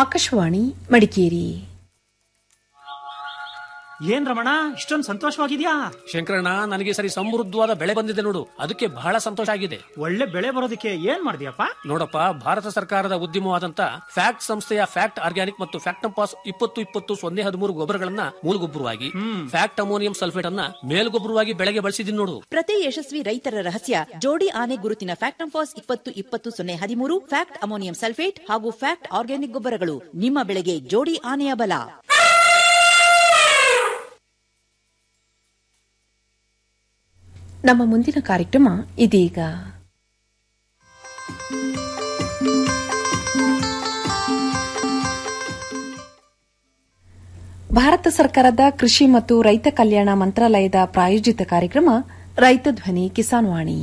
ಆಕಾಶವಾಣಿ ಮಡಿಕೇರಿ ಏನ್ ರಮಣ ಇಷ್ಟೊಂದು ಸಂತೋಷವಾಗಿದ್ಯಾ ಶಂಕರಣ್ಣ ನನಗೆ ಈ ಸರಿ ಸಮೃದ್ಧವಾದ ಬೆಳೆ ಬಂದಿದೆ ನೋಡು ಅದಕ್ಕೆ ಬಹಳ ಸಂತೋಷ ಆಗಿದೆ ಒಳ್ಳೆ ಬೆಳೆ ಬರೋದಕ್ಕೆ ಏನ್ ಮಾಡಿದ್ಯಪ್ಪ ನೋಡಪ್ಪ ಭಾರತ ಸರ್ಕಾರದ ಉದ್ಯಮವಾದಂತ ಫ್ಯಾಕ್ಟ್ ಸಂಸ್ಥೆಯ ಫ್ಯಾಕ್ಟ್ ಆರ್ಗ್ಯಾನಿಕ್ ಮತ್ತು ಫ್ಯಾಕ್ಟಂಪಾಸ್ ಇಪ್ಪತ್ತು ಇಪ್ಪತ್ತು ಸೊನ್ನೆ ಹದಿಮೂರು ಗೊಬ್ಬರಗಳನ್ನ ಮೂಲಗೊಬ್ಬರವಾಗಿ ಫ್ಯಾಕ್ಟ್ ಅಮೋನಿಯಂ ಸಲ್ಫೇಟ್ ಅನ್ನ ಮೇಲ್ಗೊಬ್ಬರವಾಗಿ ಬೆಳೆಗೆ ಬಳಸಿದೀನಿ ನೋಡು ಪ್ರತಿ ಯಶಸ್ವಿ ರೈತರ ರಹಸ್ಯ ಜೋಡಿ ಆನೆ ಗುರುತಿನ ಫ್ಯಾಕ್ಟಂಫಾಸ್ ಇಪ್ಪತ್ತು ಇಪ್ಪತ್ತು ಸೊನ್ನೆ ಹದಿಮೂರು ಫ್ಯಾಕ್ಟ್ ಅಮೋನಿಯಂ ಸಲ್ಫೇಟ್ ಹಾಗೂ ಫ್ಯಾಕ್ಟ್ ಆರ್ಗ್ಯಾನಿಕ್ ಗೊಬ್ಬರಗಳು ನಿಮ್ಮ ಬೆಳೆಗೆ ಜೋಡಿ ಆನೆಯ ಬಲ ನಮ್ಮ ಮುಂದಿನ ಕಾರ್ಯಕ್ರಮ ಇದೀಗ ಭಾರತ ಸರ್ಕಾರದ ಕೃಷಿ ಮತ್ತು ರೈತ ಕಲ್ಯಾಣ ಮಂತ್ರಾಲಯದ ಪ್ರಾಯೋಜಿತ ಕಾರ್ಯಕ್ರಮ ರೈತ ಧ್ವನಿ ಕಿಸಾನ್ ವಾಣಿ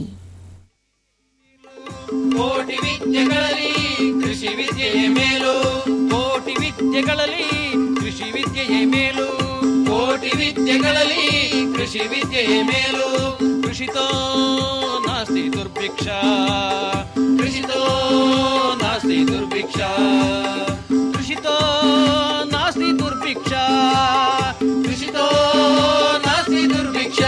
ಕೋಟಿ ವಿದ್ಯೆಗಳಲ್ಲಿ ಕೃಷಿ ವಿದ್ಯೆಯೇ ಮೇಲು ಕೋಟಿ ವಿದ್ಯೆಗಳಲ್ಲಿ ಕೃಷಿ ವಿದ್ಯೆಯೇ ಮೇಲು ಕೋಟಿ ವಿದ್ಯೆಗಳಲ್ಲಿ ಕೃಷಿ ವಿದ್ಯೆಯೇ ಮೇಲು ಕೃಷಿತೋ ನಾಸ್ತಿ ದುರ್ಭಿಕ್ಷ ಕೃಷಿತೋ ನಾಸ್ತಿ ದುರ್ಭಿಕ್ಷ ಕೃಷಿತೋ ನಾಸ್ತಿ ದುರ್ಭಿಕ್ಷ ಕೃಷಿತೋ ನಾಸ್ತಿ ದುರ್ಭಿಕ್ಷ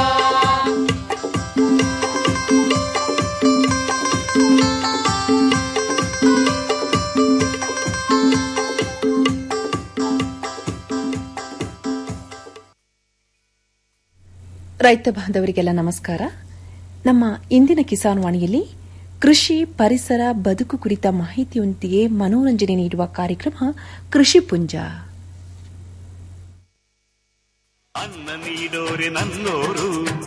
ರೈತ ಬಾಂಧವರಿಗೆಲ್ಲ ನಮಸ್ಕಾರ ನಮ್ಮ ಇಂದಿನ ಕಿಸಾನ್ ವಾಣಿಯಲ್ಲಿ ಕೃಷಿ ಪರಿಸರ ಬದುಕು ಕುರಿತ ಮಾಹಿತಿಯೊಂದಿಗೆ ಮನೋರಂಜನೆ ನೀಡುವ ಕಾರ್ಯಕ್ರಮ ಕೃಷಿ ಪುಂಜ ಅನ್ನ ನೀಡೋರೆ ನನ್ನೋರು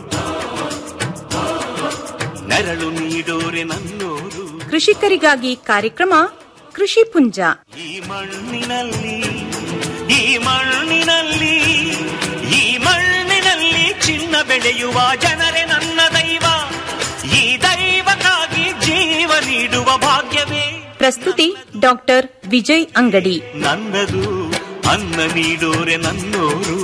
ನೆರಳು ನೀಡೋರೆ ನನ್ನೋರು ಕೃಷಿಕರಿಗಾಗಿ ಕಾರ್ಯಕ್ರಮ ಕೃಷಿ ಪುಂಜ ಈ ಮಣ್ಣಿನಲ್ಲಿ ಈ ಮಣ್ಣಿನಲ್ಲಿ ಈ ಮಣ್ಣಿನಲ್ಲಿ ಚಿನ್ನ ಬೆಳೆಯುವ ಜನರೇ ನನ್ನ ದೈವ ಈ ದೈವಕ್ಕಾಗಿ ಜೀವ ನೀಡುವ ಭಾಗ್ಯವೇ ಪ್ರಸ್ತುತಿ ಡಾಕ್ಟರ್ ವಿಜಯ್ ಅಂಗಡಿ ನನ್ನದು ಅನ್ನ ನೀಡೋರೆ ನನ್ನೋರು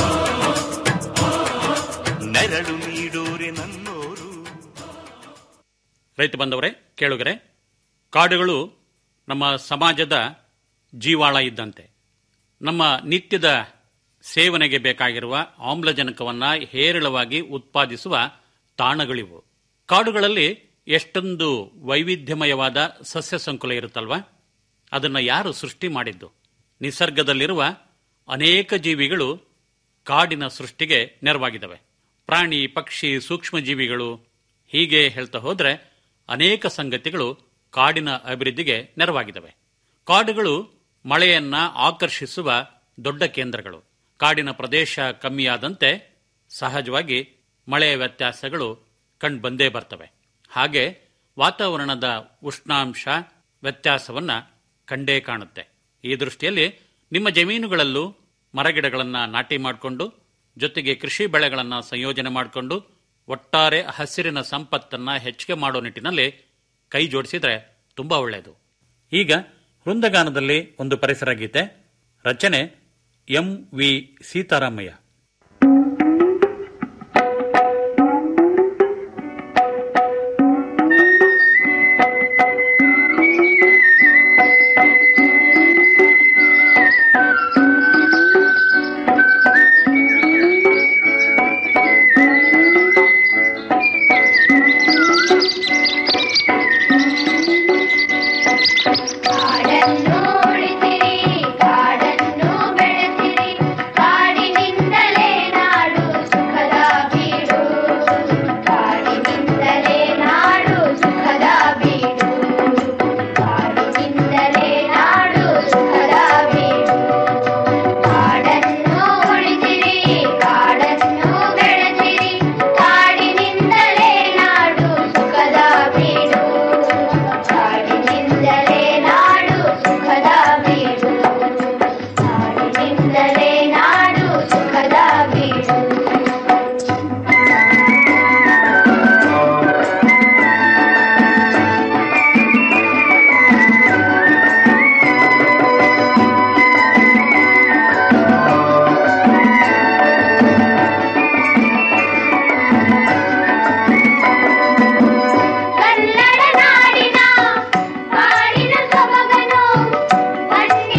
ನೆರಳು ನೀಡೋರೆ ನನ್ನೋರು ರೈತ ಬಂದವರೇ ಕೇಳುಗರೆ ಕಾಡುಗಳು ನಮ್ಮ ಸಮಾಜದ ಜೀವಾಳ ಇದ್ದಂತೆ ನಮ್ಮ ನಿತ್ಯದ ಸೇವನೆಗೆ ಬೇಕಾಗಿರುವ ಆಮ್ಲಜನಕವನ್ನು ಹೇರಳವಾಗಿ ಉತ್ಪಾದಿಸುವ ತಾಣಗಳಿವು ಕಾಡುಗಳಲ್ಲಿ ಎಷ್ಟೊಂದು ವೈವಿಧ್ಯಮಯವಾದ ಸಸ್ಯ ಸಂಕುಲ ಇರುತ್ತಲ್ವಾ ಅದನ್ನು ಯಾರು ಸೃಷ್ಟಿ ಮಾಡಿದ್ದು ನಿಸರ್ಗದಲ್ಲಿರುವ ಅನೇಕ ಜೀವಿಗಳು ಕಾಡಿನ ಸೃಷ್ಟಿಗೆ ನೆರವಾಗಿದ್ದಾವೆ ಪ್ರಾಣಿ ಪಕ್ಷಿ ಸೂಕ್ಷ್ಮಜೀವಿಗಳು ಹೀಗೆ ಹೇಳ್ತಾ ಹೋದ್ರೆ ಅನೇಕ ಸಂಗತಿಗಳು ಕಾಡಿನ ಅಭಿವೃದ್ಧಿಗೆ ನೆರವಾಗಿದ್ದಾವೆ ಕಾಡುಗಳು ಮಳೆಯನ್ನ ಆಕರ್ಷಿಸುವ ದೊಡ್ಡ ಕೇಂದ್ರಗಳು ಕಾಡಿನ ಪ್ರದೇಶ ಕಮ್ಮಿಯಾದಂತೆ ಸಹಜವಾಗಿ ಮಳೆಯ ವ್ಯತ್ಯಾಸಗಳು ಕಂಡುಬಂದೇ ಬರ್ತವೆ ಹಾಗೆ ವಾತಾವರಣದ ಉಷ್ಣಾಂಶ ವ್ಯತ್ಯಾಸವನ್ನ ಕಂಡೇ ಕಾಣುತ್ತೆ ಈ ದೃಷ್ಟಿಯಲ್ಲಿ ನಿಮ್ಮ ಜಮೀನುಗಳಲ್ಲೂ ಮರಗಿಡಗಳನ್ನು ನಾಟಿ ಮಾಡಿಕೊಂಡು ಜೊತೆಗೆ ಕೃಷಿ ಬೆಳೆಗಳನ್ನು ಸಂಯೋಜನೆ ಮಾಡಿಕೊಂಡು ಒಟ್ಟಾರೆ ಹಸಿರಿನ ಸಂಪತ್ತನ್ನ ಹೆಚ್ಚಿಗೆ ಮಾಡೋ ನಿಟ್ಟಿನಲ್ಲಿ ಕೈ ಜೋಡಿಸಿದ್ರೆ ತುಂಬಾ ಒಳ್ಳೆಯದು ಈಗ ವೃಂದಗಾನದಲ್ಲಿ ಒಂದು ಪರಿಸರ ಗೀತೆ ರಚನೆ ಎಂ ವಿ ಸೀತಾರಾಮಯ್ಯ ಕಾಡನ್ನು ಉಳಿಸಿರಿ ಕಾಡನ್ನು ಬೆಳೆಸಿರಿ ಕಾಡಿನಿಂದಲೇ ನಾಡು ಸುಖದ ಬೀಡು ಕಾಡಿನಿಂದಲೇ ನಾಡು ಸುಖದ ಬೀಡು ಕಾಡಿನಿಂದಲೇ ನಾಡು ಸುಖದ ಬೀಡು ಕಾಡನ್ನು ಉಳಿಸಿರಿ ಕಾಡನ್ನು ಬೆಳೆಸಿರಿ ಕಾಡಿನಿಂದಲೇ ನಾಡು ಸುಖದ ಬೀಡು ಕಾಡಿನಿಂದಲೇ ನಾಡು ಸುಖದ ಬೀಡು ಕಾಡಿನಿಂದಲೇ ನಾಡು ಸುಖದ ಬೀಡು ಕನ್ನಡ ನಾಡಿನ ಕಾಡಿನ ಸೊಬಗನು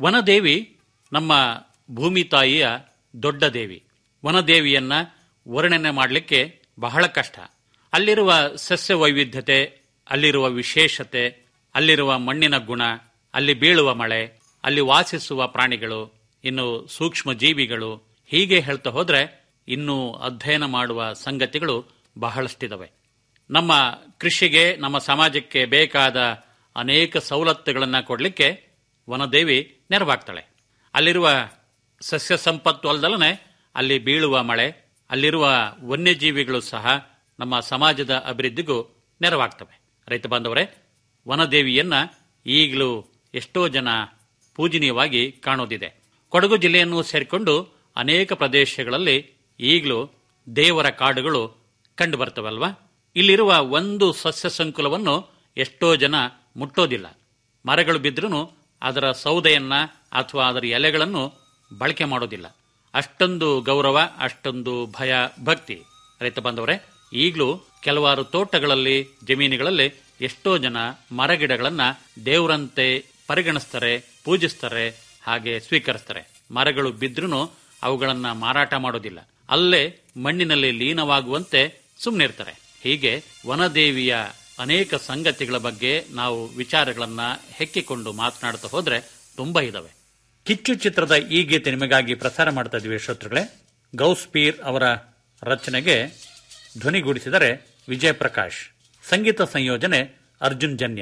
ವನದೇವಿ ನಮ್ಮ ಭೂಮಿ ತಾಯಿಯ ದೊಡ್ಡ ದೇವಿ ವನದೇವಿಯನ್ನ ವರ್ಣನೆ ಮಾಡಲಿಕ್ಕೆ ಬಹಳ ಕಷ್ಟ ಅಲ್ಲಿರುವ ಸಸ್ಯ ವೈವಿಧ್ಯತೆ ಅಲ್ಲಿರುವ ವಿಶೇಷತೆ ಅಲ್ಲಿರುವ ಮಣ್ಣಿನ ಗುಣ ಅಲ್ಲಿ ಬೀಳುವ ಮಳೆ ಅಲ್ಲಿ ವಾಸಿಸುವ ಪ್ರಾಣಿಗಳು ಇನ್ನು ಸೂಕ್ಷ್ಮ ಜೀವಿಗಳು ಹೀಗೆ ಹೇಳ್ತಾ ಹೋದ್ರೆ ಇನ್ನೂ ಅಧ್ಯಯನ ಮಾಡುವ ಸಂಗತಿಗಳು ಬಹಳಷ್ಟಿದವೆ ನಮ್ಮ ಕೃಷಿಗೆ ನಮ್ಮ ಸಮಾಜಕ್ಕೆ ಬೇಕಾದ ಅನೇಕ ಸವಲತ್ತುಗಳನ್ನು ಕೊಡಲಿಕ್ಕೆ ವನದೇವಿ ನೆರವಾಗ್ತಾಳೆ ಅಲ್ಲಿರುವ ಸಸ್ಯ ಸಂಪತ್ತು ಅಲ್ಲದಲ್ಲನೆ ಅಲ್ಲಿ ಬೀಳುವ ಮಳೆ ಅಲ್ಲಿರುವ ವನ್ಯಜೀವಿಗಳು ಸಹ ನಮ್ಮ ಸಮಾಜದ ಅಭಿವೃದ್ಧಿಗೂ ನೆರವಾಗ್ತವೆ ರೈತ ಬಾಂಧವರೇ ವನದೇವಿಯನ್ನ ಈಗಲೂ ಎಷ್ಟೋ ಜನ ಪೂಜನೀಯವಾಗಿ ಕಾಣೋದಿದೆ ಕೊಡಗು ಜಿಲ್ಲೆಯನ್ನು ಸೇರಿಕೊಂಡು ಅನೇಕ ಪ್ರದೇಶಗಳಲ್ಲಿ ಈಗಲೂ ದೇವರ ಕಾಡುಗಳು ಕಂಡು ಬರ್ತವಲ್ವಾ ಇಲ್ಲಿರುವ ಒಂದು ಸಸ್ಯ ಸಂಕುಲವನ್ನು ಎಷ್ಟೋ ಜನ ಮುಟ್ಟೋದಿಲ್ಲ ಮರಗಳು ಬಿದ್ರೂ ಅದರ ಸೌದೆಯನ್ನ ಅಥವಾ ಅದರ ಎಲೆಗಳನ್ನು ಬಳಕೆ ಮಾಡೋದಿಲ್ಲ ಅಷ್ಟೊಂದು ಗೌರವ ಅಷ್ಟೊಂದು ಭಯ ಭಕ್ತಿ ರೈತ ಬಾಂಧವರೇ ಈಗಲೂ ಕೆಲವಾರು ತೋಟಗಳಲ್ಲಿ ಜಮೀನುಗಳಲ್ಲಿ ಎಷ್ಟೋ ಜನ ಮರಗಿಡಗಳನ್ನ ದೇವರಂತೆ ಪರಿಗಣಿಸ್ತಾರೆ ಪೂಜಿಸ್ತಾರೆ ಹಾಗೆ ಸ್ವೀಕರಿಸ್ತಾರೆ ಮರಗಳು ಬಿದ್ರೂ ಅವುಗಳನ್ನ ಮಾರಾಟ ಮಾಡೋದಿಲ್ಲ ಅಲ್ಲೇ ಮಣ್ಣಿನಲ್ಲಿ ಲೀನವಾಗುವಂತೆ ಸುಮ್ಮನಿರ್ತಾರೆ ಹೀಗೆ ವನದೇವಿಯ ಅನೇಕ ಸಂಗತಿಗಳ ಬಗ್ಗೆ ನಾವು ವಿಚಾರಗಳನ್ನ ಹೆಕ್ಕಿಕೊಂಡು ಮಾತನಾಡ್ತಾ ಹೋದ್ರೆ ತುಂಬಾ ಇದಾವೆ ಕಿಚ್ಚು ಚಿತ್ರದ ಈ ಗೀತೆ ನಿಮಗಾಗಿ ಪ್ರಸಾರ ಮಾಡ್ತಾ ಇದ್ದೀವಿ ಶ್ರೋತೃಗಳೇ ಗೌಸ್ಪೀರ್ ಅವರ ರಚನೆಗೆ ಧ್ವನಿಗೂಡಿಸಿದರೆ ವಿಜಯ ಪ್ರಕಾಶ್ ಸಂಗೀತ ಸಂಯೋಜನೆ ಅರ್ಜುನ್ ಜನ್ಯ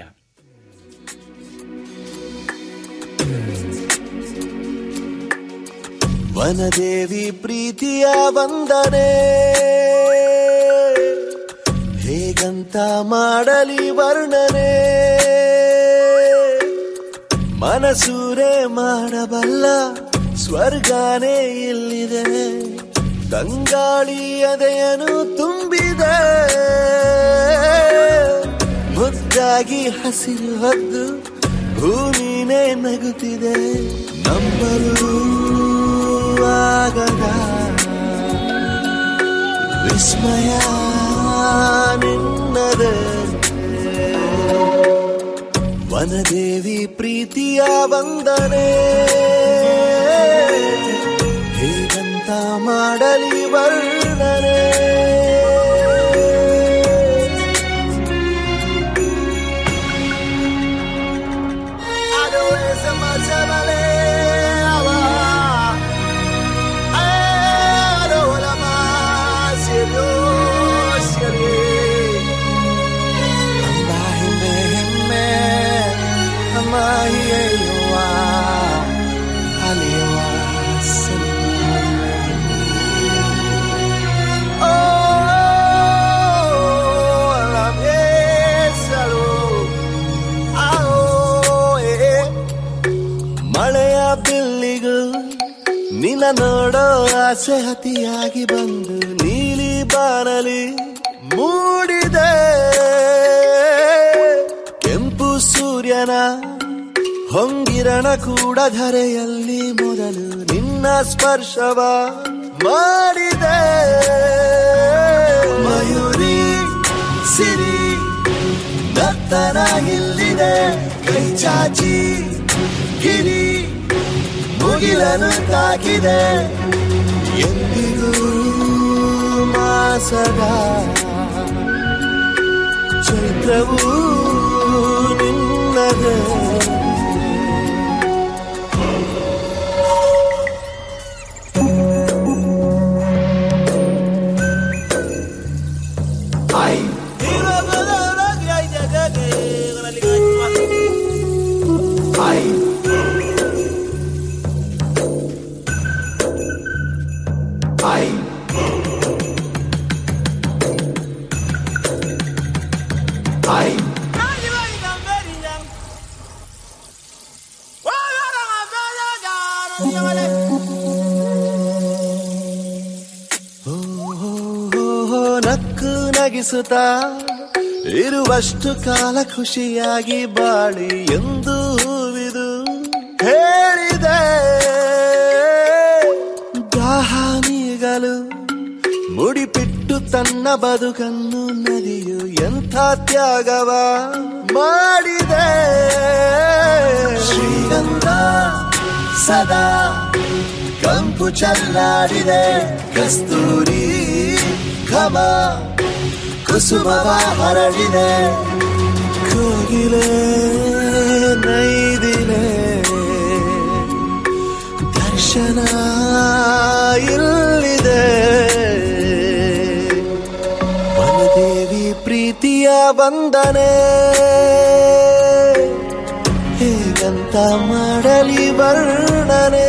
ವನದೇವಿ ಪ್ರೀತಿಯ ವಂದನೆ ಹೇಗಂತ ಮಾಡಲಿ ವರ್ಣನೆ ಮನಸೂರೆ ಮಾಡಬಲ್ಲ ಸ್ವರ್ಗಾನೇ ಇಲ್ಲಿದೆ ತಂಗಾಳಿ ಎದೆಯನು ತುಂಬಿದೆ ಮುದ್ದಾಗಿ ಹಸಿರು ಹೊದ್ದು ಭೂಮಿನೇ ನಗುತ್ತಿದೆ ನಂಬಲು ಆಗದ ವಿಸ್ಮಯ ನಿನ್ನದೆ ವನದೇವಿ ಪ್ರೀತಿಯ ವಂದನೆ ಹೇಗಂತ ಮಾಡಲಿ ವರ್ಣನೆ Adorese mazabale awa Adola masiro siri Amba hime hime Ama hiye yoa Aliwa salima Oh, alam yesalo ಮಳೆಯ ಬಿಲ್ಲಿಗೂ ನಿನ್ನ ನೋಡೋ ಆಸೆ ಹತಿಯಾಗಿ ಬಂದು ನೀಲಿ ಬಾನಲಿ ಮೂಡಿದೆ ಕೆಂಪು ಸೂರ್ಯನ ಹೊಂಗಿರಣ ಕೂಡ ಧರೆಯಲ್ಲಿ ಮೊದಲು ನಿನ್ನ ಸ್ಪರ್ಶವ ಮಾಡಿದೆ ಮಯೂರಿ ಸಿರಿ ದತ್ತನ ಇಲ್ಲಿದೆ ಕೈ ಚಾಚಿ ಗಿರಿ ಮುಗಿಲನು ತಾಕಿದೆ ಎಂದಿಗೂ ಮಾಸದ ಚೈತ್ರವೂ ನಿನ್ನದೇ ಓಹೋ, ನಕ್ಕು ನಗಿಸುತ್ತಾ ಇರುವಷ್ಟು ಕಾಲ ಖುಷಿಯಾಗಿ ಬಾಳಿ ಎಂದು ಹೂವಿದು ಹೇಳಿದೆ ದಾಹ ನೀಗಲು ಮುಡಿಪಿಟ್ಟು ತನ್ನ ಬದುಕನ್ನು ನದಿಯು ಎಂಥ ತ್ಯಾಗವ ಮಾಡಿದೆ ಶ್ರೀಗಂಧ ಸದಾ ಕಂಪು ಚಲ್ಲಾಡಿದೆ ಕಸ್ತೂರಿ ಘಮ ಕುಸುಮವ ಹರಡಿದೆ ಕೋಗಿಲೆ ನೈದಿಲೆ ದರ್ಶನ ಇಲ್ಲಿದೆ ವನದೇವಿ ಪ್ರೀತಿಯ ಬಂದನೆ ಹೇಗಂತ ಮಾಡಲಿ ವರ್ಣನೆ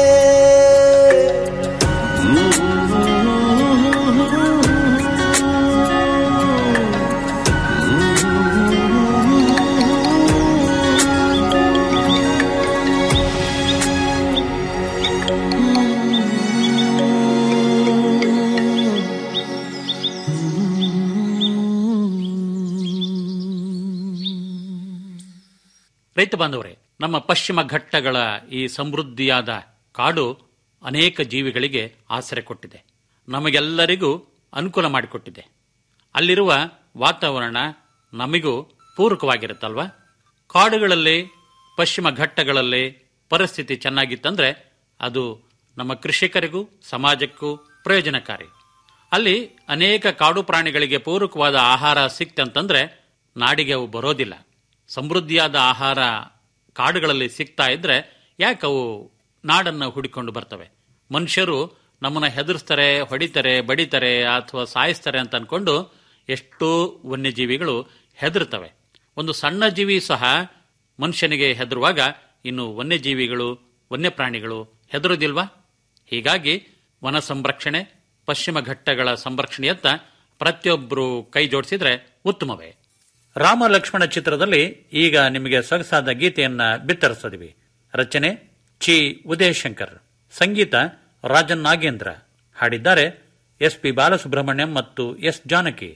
ರೈತ ಬಾಂಧವರೇ ನಮ್ಮ ಪಶ್ಚಿಮ ಘಟ್ಟಗಳ ಈ ಸಮೃದ್ಧಿಯಾದ ಕಾಡು ಅನೇಕ ಜೀವಿಗಳಿಗೆ ಆಸರೆ ಕೊಟ್ಟಿದೆ ನಮಗೆಲ್ಲರಿಗೂ ಅನುಕೂಲ ಮಾಡಿಕೊಟ್ಟಿದೆ ಅಲ್ಲಿರುವ ವಾತಾವರಣ ನಮಗೂ ಪೂರಕವಾಗಿರುತ್ತಲ್ವಾ ಕಾಡುಗಳಲ್ಲಿ ಪಶ್ಚಿಮ ಘಟ್ಟಗಳಲ್ಲಿ ಪರಿಸ್ಥಿತಿ ಚೆನ್ನಾಗಿತ್ತಂದ್ರೆ ಅದು ನಮ್ಮ ಕೃಷಿಕರಿಗೂ ಸಮಾಜಕ್ಕೂ ಪ್ರಯೋಜನಕಾರಿ ಅಲ್ಲಿ ಅನೇಕ ಕಾಡು ಪ್ರಾಣಿಗಳಿಗೆ ಪೂರಕವಾದ ಆಹಾರ ಸಿಕ್ತಂತಂದ್ರೆ ನಾಡಿಗೆ ಅವು ಬರೋದಿಲ್ಲ ಸಮೃದ್ಧಿಯಾದ ಆಹಾರ ಕಾಡುಗಳಲ್ಲಿ ಸಿಗ್ತಾ ಇದ್ರೆ ಯಾಕವು ನಾಡನ್ನು ಹುಡಿಕೊಂಡು ಬರ್ತವೆ ಮನುಷ್ಯರು ನಮ್ಮನ್ನ ಹೆದರ್ಸ್ತಾರೆ ಹೊಡಿತಾರೆ ಬಡಿತಾರೆ ಅಥವಾ ಸಾಯಿಸ್ತಾರೆ ಅಂತ ಅನ್ಕೊಂಡು ಎಷ್ಟೋ ವನ್ಯಜೀವಿಗಳು ಹೆದರ್ತವೆ ಒಂದು ಸಣ್ಣ ಜೀವಿ ಸಹ ಮನುಷ್ಯನಿಗೆ ಹೆದರುವಾಗ ಇನ್ನು ವನ್ಯಜೀವಿಗಳು ವನ್ಯಪ್ರಾಣಿಗಳು ಹೆದರುದಿಲ್ವಾ ಹೀಗಾಗಿ ವನ ಸಂರಕ್ಷಣೆ ಪಶ್ಚಿಮ ಘಟ್ಟಗಳ ಸಂರಕ್ಷಣೆಯತ್ತ ಪ್ರತಿಯೊಬ್ಬರು ಕೈ ಜೋಡಿಸಿದ್ರೆ ಉತ್ತಮವೇ ರಾಮ ಲಕ್ಷ್ಮಣ ಚಿತ್ರದಲ್ಲಿ ಈಗ ನಿಮಗೆ ಸೊಗಸಾದ ಗೀತೆಯನ್ನ ಬಿತ್ತರಿಸಿದ್ವಿ ರಚನೆ ಚಿ ಉದಯಶಂಕರ್ ಸಂಗೀತ ರಾಜನ್ ನಾಗೇಂದ್ರ ಹಾಡಿದ್ದಾರೆ ಎಸ್ ಪಿ ಬಾಲಸುಬ್ರಹ್ಮಣ್ಯಂ ಮತ್ತು ಎಸ್ ಜಾನಕಿ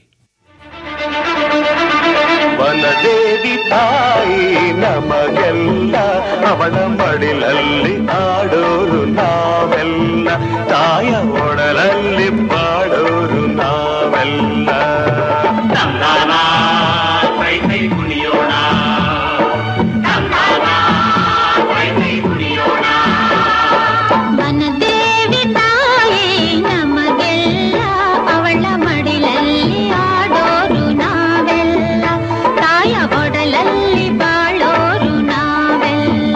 ವನದೇವಿ ತಾಯಿ ನಮಗೆಲ್ಲ ಅವಳ ಮಡಿಲಲ್ಲಿ ಆಡೋರು ನಾವೆಲ್ಲ ತಾಯ ಒಡಲಲ್ಲಿ ಬಾಡೋರು ನಾವೆಲ್ಲ ಕುಣಿಯೋಣ ವನದೇವಿ ತಾಯಿ ನಮಗೆಲ್ಲ ಅವಳ ಮಡಿಲಲ್ಲಿ ಆಡೋರು ನಾವೆಲ್ಲ ತಾಯ ಒಡಲಲ್ಲಿ ಬಾಳೋರು ನಾವೆಲ್ಲ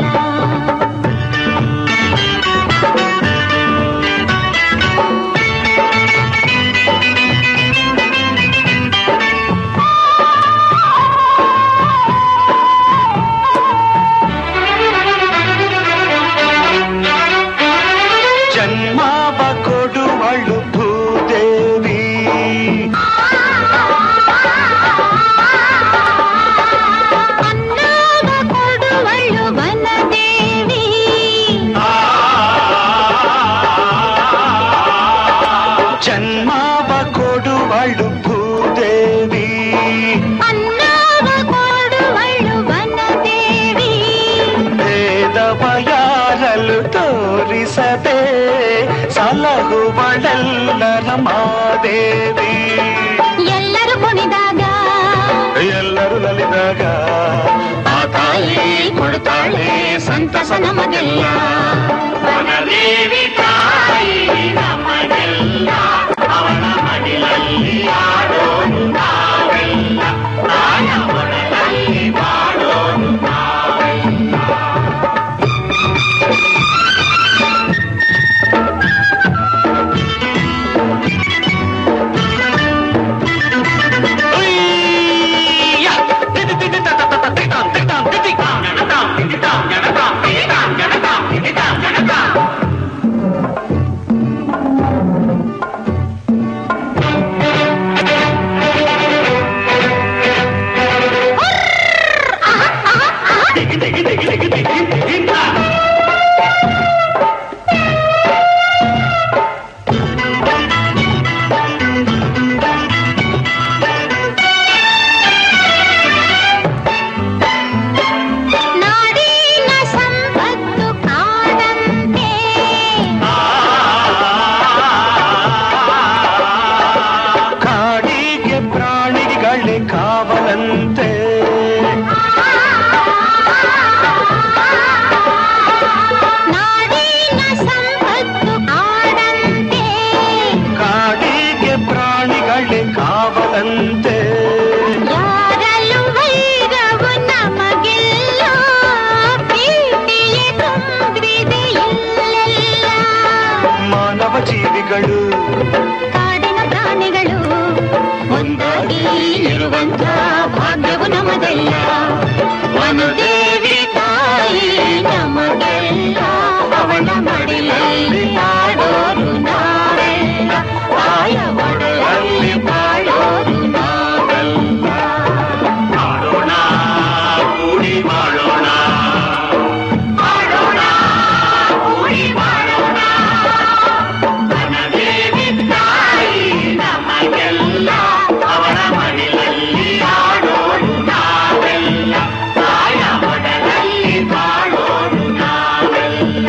ಜನ್ಮಾವ ಕೊಡುವಳು ಭೂದೇವಿ ಅನ್ನಾಗ ಕೊಡುವಳು ವನದೇವಿ ಜನ್ಮಾವ ಕೊಡುವಳು ಭೂದೇವಿ ಅನ್ನಾಗ ಕೊಡುವಳು ವನದೇವಿ ಭೇದವ ಯಾರಲು ತೋರಿಸದೆ ಸಲಹುವಳೆಲ್ಲರ ಮಾದೇವಿ ಎಲ್ಲರೂ ಕುಣಿದಾಗ ಎಲ್ಲರೂ ನಲಿದಾಗ ಆ ತಾಯಿ ಕೊಡ್ತಾಳೆ ಸಂತಸ ನಮಗೆಲ್ಲ ವನದೇವಿ ತಾಯಿ ನಮಗೆಲ್ಲ ಅವಳ ಮಡಿಲಲ್ಲಿ ಆಡೋನು ನಾವೆಲ್ಲ ತಾಯ ಒಡಲಲ್ಲಿ ಬಾಡೋನು ನಾವೆಲ್ಲ ಬಾಳಂತೆ ಯಾರಲ್ಲೂ ವೈರವು ನಮಗಿಲ್ಲ ಪ್ರೀತಿಯೇ ತುಂಬಿದೆ ಇಲ್ಲೆಲ್ಲ ಮಾನವ ಜೀವಿಗಳು ಕಾಡಿನ ಪ್ರಾಣಿಗಳು ಒಂದಾಗಿ ಇರುವಂತ ಭಾಗ್ಯವು ನಮದೆಲ್ಲ ವನದೇವಿ ತಾಯಿ ನಮಗೆಲ್ಲ ಅವಳ ಮಡಿಲಲ್ಲಿ ಆಡೋರು ನಾವೆಲ್ಲ ತಾಯ ಒಡಲಲ್ಲಿ ಬಾಳೋರು ನಾವೆಲ್ಲ ಮಾಡೋಣ ಕೂಡಿ ಮಾಡೋಣ ಮಾಡೋಣ ಕೂಡಿ ಮಾಡೋಣ ವನದೇವಿ ತಾಯಿ ನಮಗೆಲ್ಲ ಅವಳ ಮಡಿಲಲ್ಲಿ ಆಡೋರು ನಾವೆಲ್ಲ ತಾಯ ಒಡಲಲ್ಲಿ ಬಾಳೋರು ನಾವೆಲ್ಲ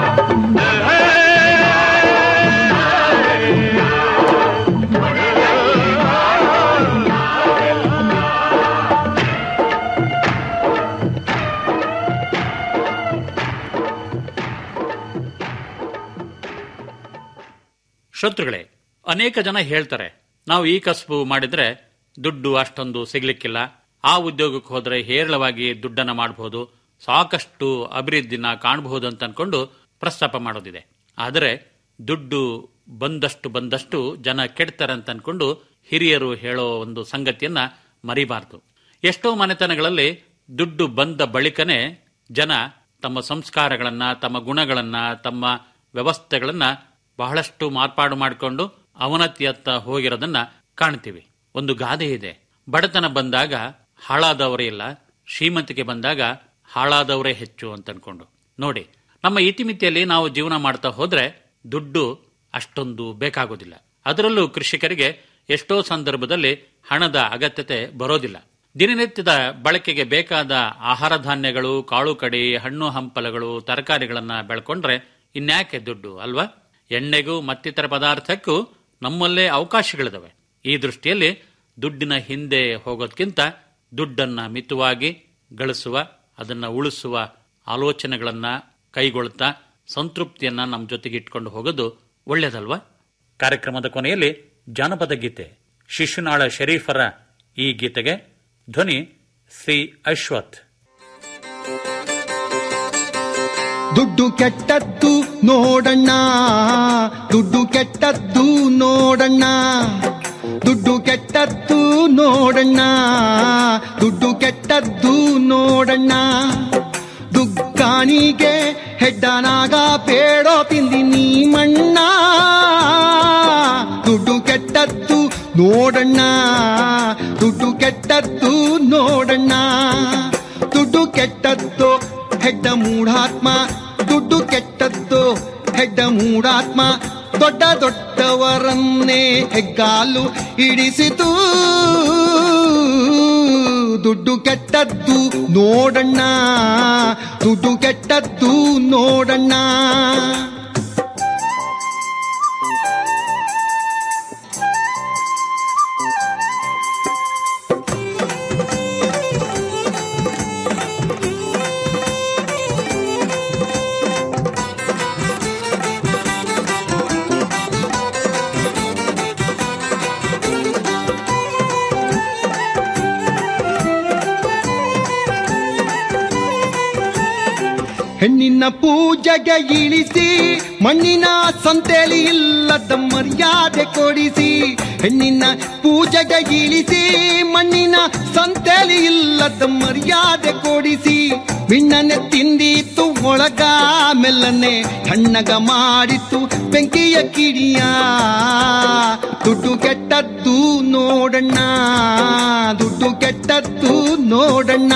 ಶ್ರೋತೃಗಳೇ ಅನೇಕ ಜನ ಹೇಳ್ತಾರೆ ನಾವು ಈ ಕಸಬು ಮಾಡಿದ್ರೆ ದುಡ್ಡು ಅಷ್ಟೊಂದು ಸಿಗ್ಲಿಕ್ಕಿಲ್ಲ ಆ ಉದ್ಯೋಗಕ್ಕೆ ಹೋದ್ರೆ ಹೇರಳವಾಗಿ ದುಡ್ಡನ್ನ ಮಾಡಬಹುದು ಸಾಕಷ್ಟು ಅಭಿವೃದ್ಧಿನ ಕಾಣಬಹುದು ಅಂತ ಅನ್ಕೊಂಡು ಪ್ರಸ್ತಾಪ ಮಾಡೋದಿದೆ ಆದರೆ ದುಡ್ಡು ಬಂದಷ್ಟು ಬಂದಷ್ಟು ಜನ ಕೆಡ್ತಾರೆ ಅಂತ ಅನ್ಕೊಂಡು ಹಿರಿಯರು ಹೇಳೋ ಒಂದು ಸಂಗತಿಯನ್ನ ಮರಿಬಾರದು ಎಷ್ಟೋ ಮನೆತನಗಳಲ್ಲಿ ದುಡ್ಡು ಬಂದ ಬಳಿಕನೇ ಜನ ತಮ್ಮ ಸಂಸ್ಕಾರಗಳನ್ನ ತಮ್ಮ ಗುಣಗಳನ್ನ ತಮ್ಮ ವ್ಯವಸ್ಥೆಗಳನ್ನ ಬಹಳಷ್ಟು ಮಾರ್ಪಾಡು ಮಾಡಿಕೊಂಡು ಅವನತಿಯತ್ತ ಹೋಗಿರೋದನ್ನ ಕಾಣ್ತೀವಿ ಒಂದು ಗಾದೆ ಇದೆ ಬಡತನ ಬಂದಾಗ ಹಾಳಾದವರೇ ಇಲ್ಲ ಶ್ರೀಮಂತಿಕೆ ಬಂದಾಗ ಹಾಳಾದವರೇ ಹೆಚ್ಚು ಅಂತ ಅನ್ಕೊಂಡು ನೋಡಿ ನಮ್ಮ ಇತಿಮಿತಿಯಲ್ಲಿ ನಾವು ಜೀವನ ಮಾಡ್ತಾ ಹೋದ್ರೆ ದುಡ್ಡು ಅಷ್ಟೊಂದು ಬೇಕಾಗೋದಿಲ್ಲ ಅದರಲ್ಲೂ ಕೃಷಿಕರಿಗೆ ಎಷ್ಟೋ ಸಂದರ್ಭದಲ್ಲಿ ಹಣದ ಅಗತ್ಯತೆ ಬರೋದಿಲ್ಲ ದಿನನಿತ್ಯದ ಬಳಕೆಗೆ ಬೇಕಾದ ಆಹಾರ ಧಾನ್ಯಗಳು ಕಾಳು ಕಡಿ ಹಣ್ಣು ಹಂಪಲಗಳು ತರಕಾರಿಗಳನ್ನ ಬೆಳ್ಕೊಂಡ್ರೆ ಇನ್ಯಾಕೆ ದುಡ್ಡು ಅಲ್ವಾ ಎಣ್ಣೆಗೂ ಮತ್ತಿತರ ಪದಾರ್ಥಕ್ಕೂ ನಮ್ಮಲ್ಲೇ ಅವಕಾಶಗಳಿದಾವೆ ಈ ದೃಷ್ಟಿಯಲ್ಲಿ ದುಡ್ಡಿನ ಹಿಂದೆ ಹೋಗೋದ್ಕಿಂತ ದುಡ್ಡನ್ನ ಮಿತವಾಗಿ ಗಳಿಸುವ ಅದನ್ನ ಉಳಿಸುವ ಆಲೋಚನೆಗಳನ್ನ ಕೈಗೊಳ್ತಾ ಸಂತೃಪ್ತಿಯನ್ನ ನಮ್ಮ ಜೊತೆಗೆ ಇಟ್ಕೊಂಡು ಹೋಗೋದು ಒಳ್ಳೇದಲ್ವಾ ಕಾರ್ಯಕ್ರಮದ ಕೊನೆಯಲ್ಲಿ ಜಾನಪದ ಗೀತೆ ಶಿಶುನಾಳ ಶರೀಫರ ಈ ಗೀತೆಗೆ ಧ್ವನಿ ಸಿ ಅಶ್ವಥ್ ದುಡ್ಡು ಕೆಟ್ಟದ್ದು ನೋಡಣ್ಣ ದುಡ್ಡು ಕೆಟ್ಟದ್ದು ನೋಡಣ್ಣ ದುಡ್ಡು ಕೆಟ್ಟದ್ದು ನೋಡಣ್ಣ ದುಡ್ಡು ಕೆಟ್ಟದ್ದು ನೋಡಣ್ಣ ದುಗ್ಗಾನಿಗೆ ಹೆಡ್ಡನಾಗ ಬೇಡೋ ತಿಂದಿ ನೀ ಮಣ್ಣ ದುಡ್ಡು ಕೆಟ್ಟದ್ದು ನೋಡಣ್ಣ ದುಡ್ಡು ಕೆಟ್ಟದ್ದು ನೋಡಣ್ಣ ದುಡ್ಡು ಕೆಟ್ಟದ್ದು ಹೆಡ್ಡ ಮೂಢಾತ್ಮ ದುಡ್ಡು ಕೆಟ್ಟದ್ದು ಹೆಡ್ಡ ಮೂಢಾತ್ಮ ದೊಡ್ಡ ದೊಡ್ಡವರನ್ನೇ ಹೆಗ್ಗಾಲು ಇಡಿಸಿತು ದುಡ್ಡು ಕೆಟ್ಟದ್ದು ನೋಡಣ್ಣ ದುಡ್ಡು ಕೆಟ್ಟದ್ದು ನೋಡಣ್ಣ ಹೆಣ್ಣಿನ ಪೂಜೆಗೆ ಇಳಿಸಿ ಮಣ್ಣಿನ ಸಂತೆಲಿ ಇಲ್ಲದ ಮರ್ಯಾದೆ ಕೊಡಿಸಿ ಹೆಣ್ಣಿನ ಪೂಜೆಗೆ ಇಳಿಸಿ ಮಣ್ಣಿನ ಸಂತೆಲಿ ಇಲ್ಲದ ಮರ್ಯಾದೆ ಕೊಡಿಸಿ ಬಿಣ್ಣನೆ ತಿಂದಿತ್ತು ಒಳಗ ಮೆಲ್ಲನೆ ತಣ್ಣಗ ಮಾಡಿತ್ತು ಬೆಂಕಿಯ ಕಿಡಿಯ ದುಡ್ಡು ಕೆಟ್ಟದ್ದು ನೋಡಣ್ಣ ದುಡ್ಡು ಕೆಟ್ಟದ್ದು ನೋಡಣ್ಣ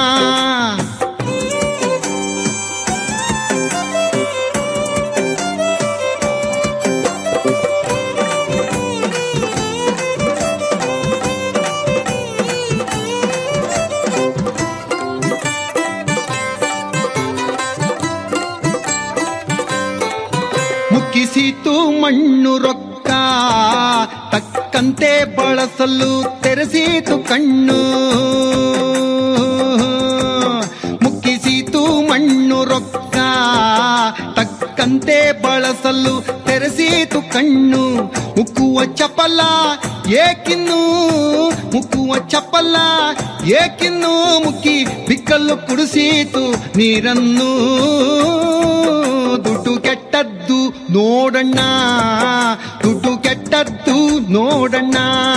ಮುಕ್ಕಿಸಿತು ಮಣ್ಣು ರೊಕ್ಕ ತಕ್ಕಂತೆ ಬಳಸಲು ತೆರೆಸಿತು ಕಣ್ಣು ಮುಕ್ಕಿಸಿತು ಮಣ್ಣು ರೊಕ್ಕ ತಕ್ಕಂತೆ ಬಳಸಲು ತೆರೆಸಿತು ಕುಡಿಸೀತು ಕಣ್ಣು ಮುಕ್ಕುವ ಚಪಲ ಏಕಿನ್ನು ಮುಕ್ಕುವ ಚಪಲ ಏಕಿನ್ನು ಮುಕ್ಕಿ ಬಿಕ್ಕಲ್ಲು ಕುಡಿಸೀತು ನೀರನ್ನು ದುಡ್ಡು ಕೆಟ್ಟದ್ದು ನೋಡಣ್ಣ ದುಡ್ಡು ಕೆಟ್ಟದ್ದು ನೋಡಣ್ಣ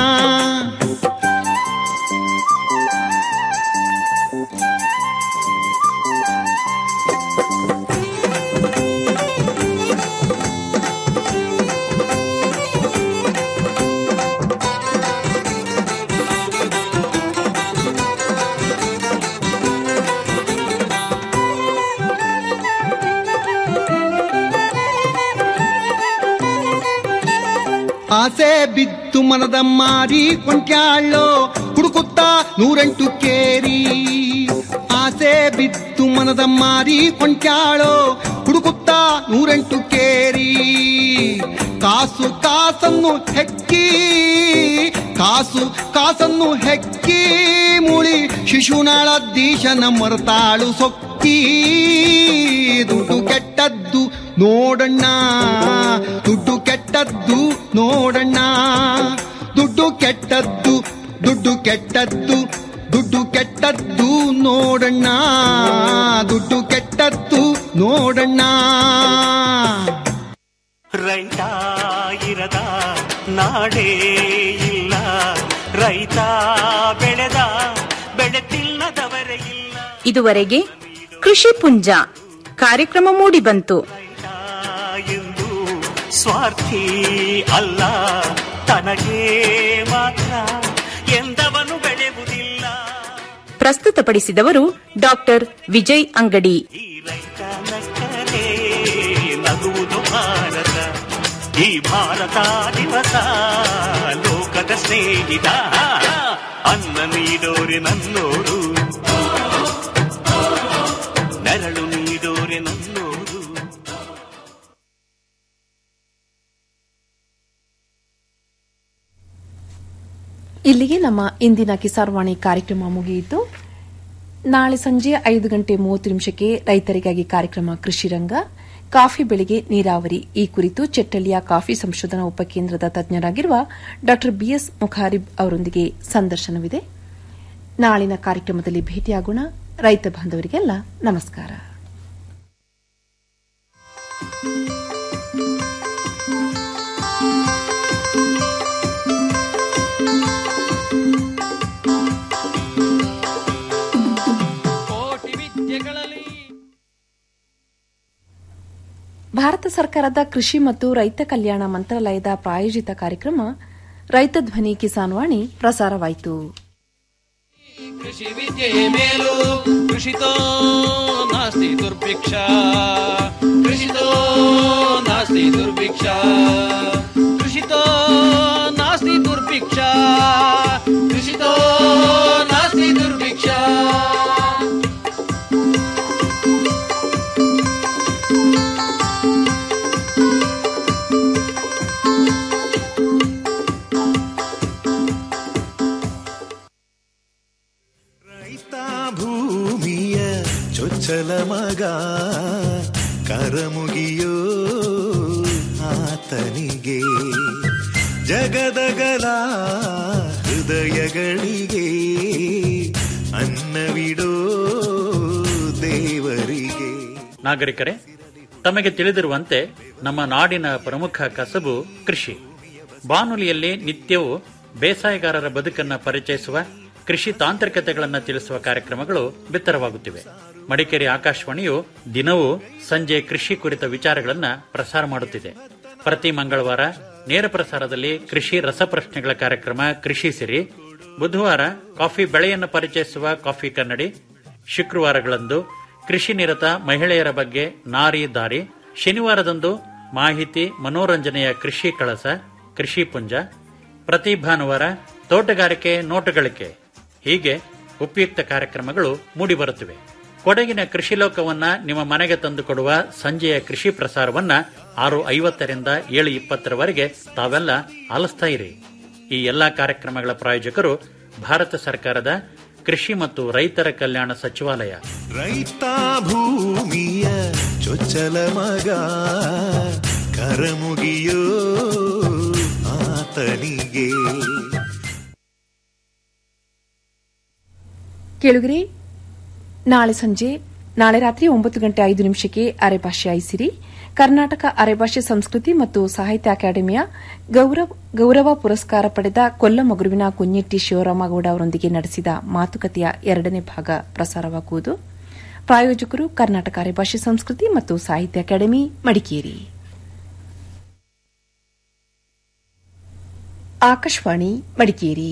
ಆಸೆ ಬಿತ್ತು ಮನದ ಮಾರಿ ಕೊಂಟ್ಯಾಳೋ ಹುಡುಕುತ್ತಾ ನೂರೆಂಟು ಕೇರಿ ಆಸೆ ಬಿತ್ತು ಮನದ ಮಾರಿ ಕೊಂಟ್ಯಾಳೋ ಹುಡುಕುತ್ತಾ ನೂರೆಂಟು ಕೇರಿ ಕಾಸು ಕಾಸನ್ನು ಹೆಕ್ಕಿ ಕಾಸು ಕಾಸನ್ನು ಹೆಕ್ಕಿ ಮುಳಿ ಶಿಶುನಾಳ ದೀಶನ ಮರತಾಳು ಸೊಕ್ಕಿ ದುಡ್ಡು ಕೆಟ್ಟದ್ದು ನೋಡಣ್ಣ ದುಡ್ಡು ಕೆಟ್ಟದ್ದು ನೋಡಣ್ಣ ದುಡ್ಡು ಕೆಟ್ಟದ್ದು ದುಡ್ಡು ಕೆಟ್ಟದ್ದು ದುಡ್ಡು ಕೆಟ್ಟದ್ದು ನೋಡಣ್ಣ ದುಡ್ಡು ಕೆಟ್ಟದ್ದು ನೋಡಣ್ಣ ರೈತ ಇರದ ನಾಡೇ ಇಲ್ಲ ರೈತ ಬೆಳೆದ ಬೆಳೆ ತಿನ್ನದವರೇ ಇಲ್ಲ ಇದುವರೆಗೆ ಕೃಷಿ ಪುಂಜ ಕಾರ್ಯಕ್ರಮ ಮೂಡಿಬಂತು ಎಂದು ಸ್ವಾರ್ಥಿ ಅಲ್ಲ ತನಗೆ ಮಾತ್ರ ಎಂದವನು ಬೆಳೆಯುವುದಿಲ್ಲ ಪ್ರಸ್ತುತಪಡಿಸಿದವರು ಡಾಕ್ಟರ್ ವಿಜಯ್ ಅಂಗಡಿ ನಕ್ಕರೆ ನಗುವುದು ಭಾರತ ಈ ಭಾರತ ದಿವಸ ಲೋಕದ ಸ್ನೇಹಿತ ಅನ್ನ ನೀಡೋರೆ ನನ್ನೋರು ನೆರಳು ನೀಡೋರೆ ನನ್ನೋರು ಇಲ್ಲಿಗೆ ನಮ್ಮ ಇಂದಿನ ಕಿಸಾರ್ವಾಣಿ ಕಾರ್ಯಕ್ರಮ ಮುಗಿಯಿತು ನಾಳೆ ಸಂಜೆ ಐದು ಗಂಟೆ ಮೂವತ್ತು ನಿಮಿಷಕ್ಕೆ ರೈತರಿಗಾಗಿ ಕಾರ್ಯಕ್ರಮ ಕೃಷಿ ರಂಗ ಕಾಫಿ ಬೆಳೆಗೆ ನೀರಾವರಿ ಈ ಕುರಿತು ಚೆಟ್ಟಳ್ಳಿಯ ಕಾಫಿ ಸಂಶೋಧನಾ ಉಪಕೇಂದ್ರದ ತಜ್ಞರಾಗಿರುವ ಡಾ ಬಿಎಸ್ ಮುಖಾರಿಬ್ ಅವರೊಂದಿಗೆ ಸಂದರ್ಶನವಿದೆ ನಾಳಿನ ಕಾರ್ಯಕ್ರಮದಲ್ಲಿ ಭೇಟಿಯಾಗೋಣ ರೈತ ಬಾಂಧವರಿಗೆಲ್ಲ ನಮಸ್ಕಾರ ಕೋಟಿ ವಿದ್ಯೆಗಳಲ್ಲಿ ಭಾರತ ಸರ್ಕಾರದ ಕೃಷಿ ಮತ್ತು ರೈತ ಕಲ್ಯಾಣ ಮಂತ್ರಾಲಯದ ಪ್ರಾಯೋಜಿತ ಕಾರ್ಯಕ್ರಮ ರೈತ ಧ್ವನಿ ಕಿಸಾನ್ ವಾಣಿ ಪ್ರಸಾರವಾಯಿತು ಕೃಷಿ ವಿದ್ಯೆಯೇ ಮೇಲು ಕೃಷಿತೋ ನಾಸ್ತಿ ದುರ್ಭಿಕ್ಷ ಕೃಷಿತೋ ನಾಸ್ತಿ ದುರ್ಭಿಕ್ಷ ಕೃಷಿತೋ ನಾಸ್ತಿ ದುರ್ಭಿಕ್ಷ ಕೃಷಿತೋ ನಾಸ್ತಿ ದುರ್ಭಿಕ್ಷ ರೈತ ಭೂಮಿಯ ಚೊಚ್ಚಲ ಮಗ ಕರಮುಗಿಯೋ ಆತನಿಗೆ ಜಗದಗಲ ಹೃದಯಗಳಿಗೆ ಅನ್ನವಿಡೋ ದೇವರಿಗೆ ನಾಗರಿಕರೇ ತಮಗೆ ತಿಳಿದಿರುವಂತೆ ನಮ್ಮ ನಾಡಿನ ಪ್ರಮುಖ ಕಸಬು ಕೃಷಿ ಬಾನುಲಿಯಲ್ಲಿ ನಿತ್ಯವೂ ಬೇಸಾಯಗಾರರ ಬದುಕನ್ನ ಪರಿಚಯಿಸುವ ಕೃಷಿ ತಾಂತ್ರಿಕತೆಗಳನ್ನು ತಿಳಿಸುವ ಕಾರ್ಯಕ್ರಮಗಳು ಬಿತ್ತರವಾಗುತ್ತಿವೆ ಮಡಿಕೇರಿ ಆಕಾಶವಾಣಿಯು ದಿನವೂ ಸಂಜೆ ಕೃಷಿ ಕುರಿತ ವಿಚಾರಗಳನ್ನ ಪ್ರಸಾರ ಮಾಡುತ್ತಿದೆ ಪ್ರತಿ ಮಂಗಳವಾರ ನೇರ ಪ್ರಸಾರದಲ್ಲಿ ಕೃಷಿ ರಸಪ್ರಶ್ನೆಗಳ ಕಾರ್ಯಕ್ರಮ ಕೃಷಿ ಸಿರಿ ಬುಧವಾರ ಕಾಫಿ ಬೆಳೆಯನ್ನು ಪರಿಚಯಿಸುವ ಕಾಫಿ ಕನ್ನಡಿ ಶುಕ್ರವಾರಗಳಂದು ಕೃಷಿ ನಿರತ ಮಹಿಳೆಯರ ಬಗ್ಗೆ ನಾರಿ ದಾರಿ ಶನಿವಾರದಂದು ಮಾಹಿತಿ ಮನೋರಂಜನೆಯ ಕೃಷಿ ಕಳಸ ಕೃಷಿ ಪುಂಜ ಪ್ರತಿ ಭಾನುವಾರ ತೋಟಗಾರಿಕೆ ನೋಟಗಳಿಕೆ ಹೀಗೆ ಉಪಯುಕ್ತ ಕಾರ್ಯಕ್ರಮಗಳು ಮೂಡಿಬರುತ್ತಿವೆ ಕೊಡಗಿನ ಕೃಷಿ ಲೋಕವನ್ನ ನಿಮ್ಮ ಮನೆಗೆ ತಂದುಕೊಡುವ ಸಂಜೆಯ ಕೃಷಿ ಪ್ರಸಾರವನ್ನ ಆರು ಐವತ್ತರಿಂದ ಏಳು ಇಪ್ಪತ್ತರವರೆಗೆ ತಾವೆಲ್ಲ ಆಲಿಸ್ತಾ ಇರಿ ಈ ಎಲ್ಲಾ ಕಾರ್ಯಕ್ರಮಗಳ ಪ್ರಾಯೋಜಕರು ಭಾರತ ಸರ್ಕಾರದ ಕೃಷಿ ಮತ್ತು ರೈತರ ಕಲ್ಯಾಣ ಸಚಿವಾಲಯ ರೈತ ಭೂಮಿಯ ಚೊಚ್ಚಲ ಮಗ ಕರಮುಗಿಯೋ ಆತನಿಗೆ ಕೇಳುಗರೆ ನಾಳೆ ಸಂಜೆ ನಾಳೆ ರಾತ್ರಿ ಒಂಬತ್ತು ಗಂಟೆ ಐದು ನಿಮಿಷಕ್ಕೆ ಅರೆಭಾಷೆ ಐಸಿರಿ ಕರ್ನಾಟಕ ಅರೆಭಾಷೆ ಸಂಸ್ಕೃತಿ ಮತ್ತು ಸಾಹಿತ್ಯ ಅಕಾಡೆಮಿಯ ಗೌರವ ಗೌರವ ಪುರಸ್ಕಾರ ಪಡೆದ ಕೊಲ್ಲಮಗುರುವಿನ ಕುഞ്ഞೆಟ್ಟಿ ಶಿವರಾಮಗೌಡ ಅವರೊಂದಿಗೆ ನಡೆಸಿದ ಮಾತುಕತೆಯ ಎರಡನೇ ಭಾಗ ಪ್ರಸಾರವಾಗುವುದು ಪ್ರಾಯೋಜಕರು ಕರ್ನಾಟಕ ಅರೆಭಾಷೆ ಸಂಸ್ಕೃತಿ ಮತ್ತು ಸಾಹಿತ್ಯ ಅಕಾಡೆಮಿ ಮಡಿಕೇರಿ ಆಕಾಶವಾಣಿ ಮಡಿಕೇರಿ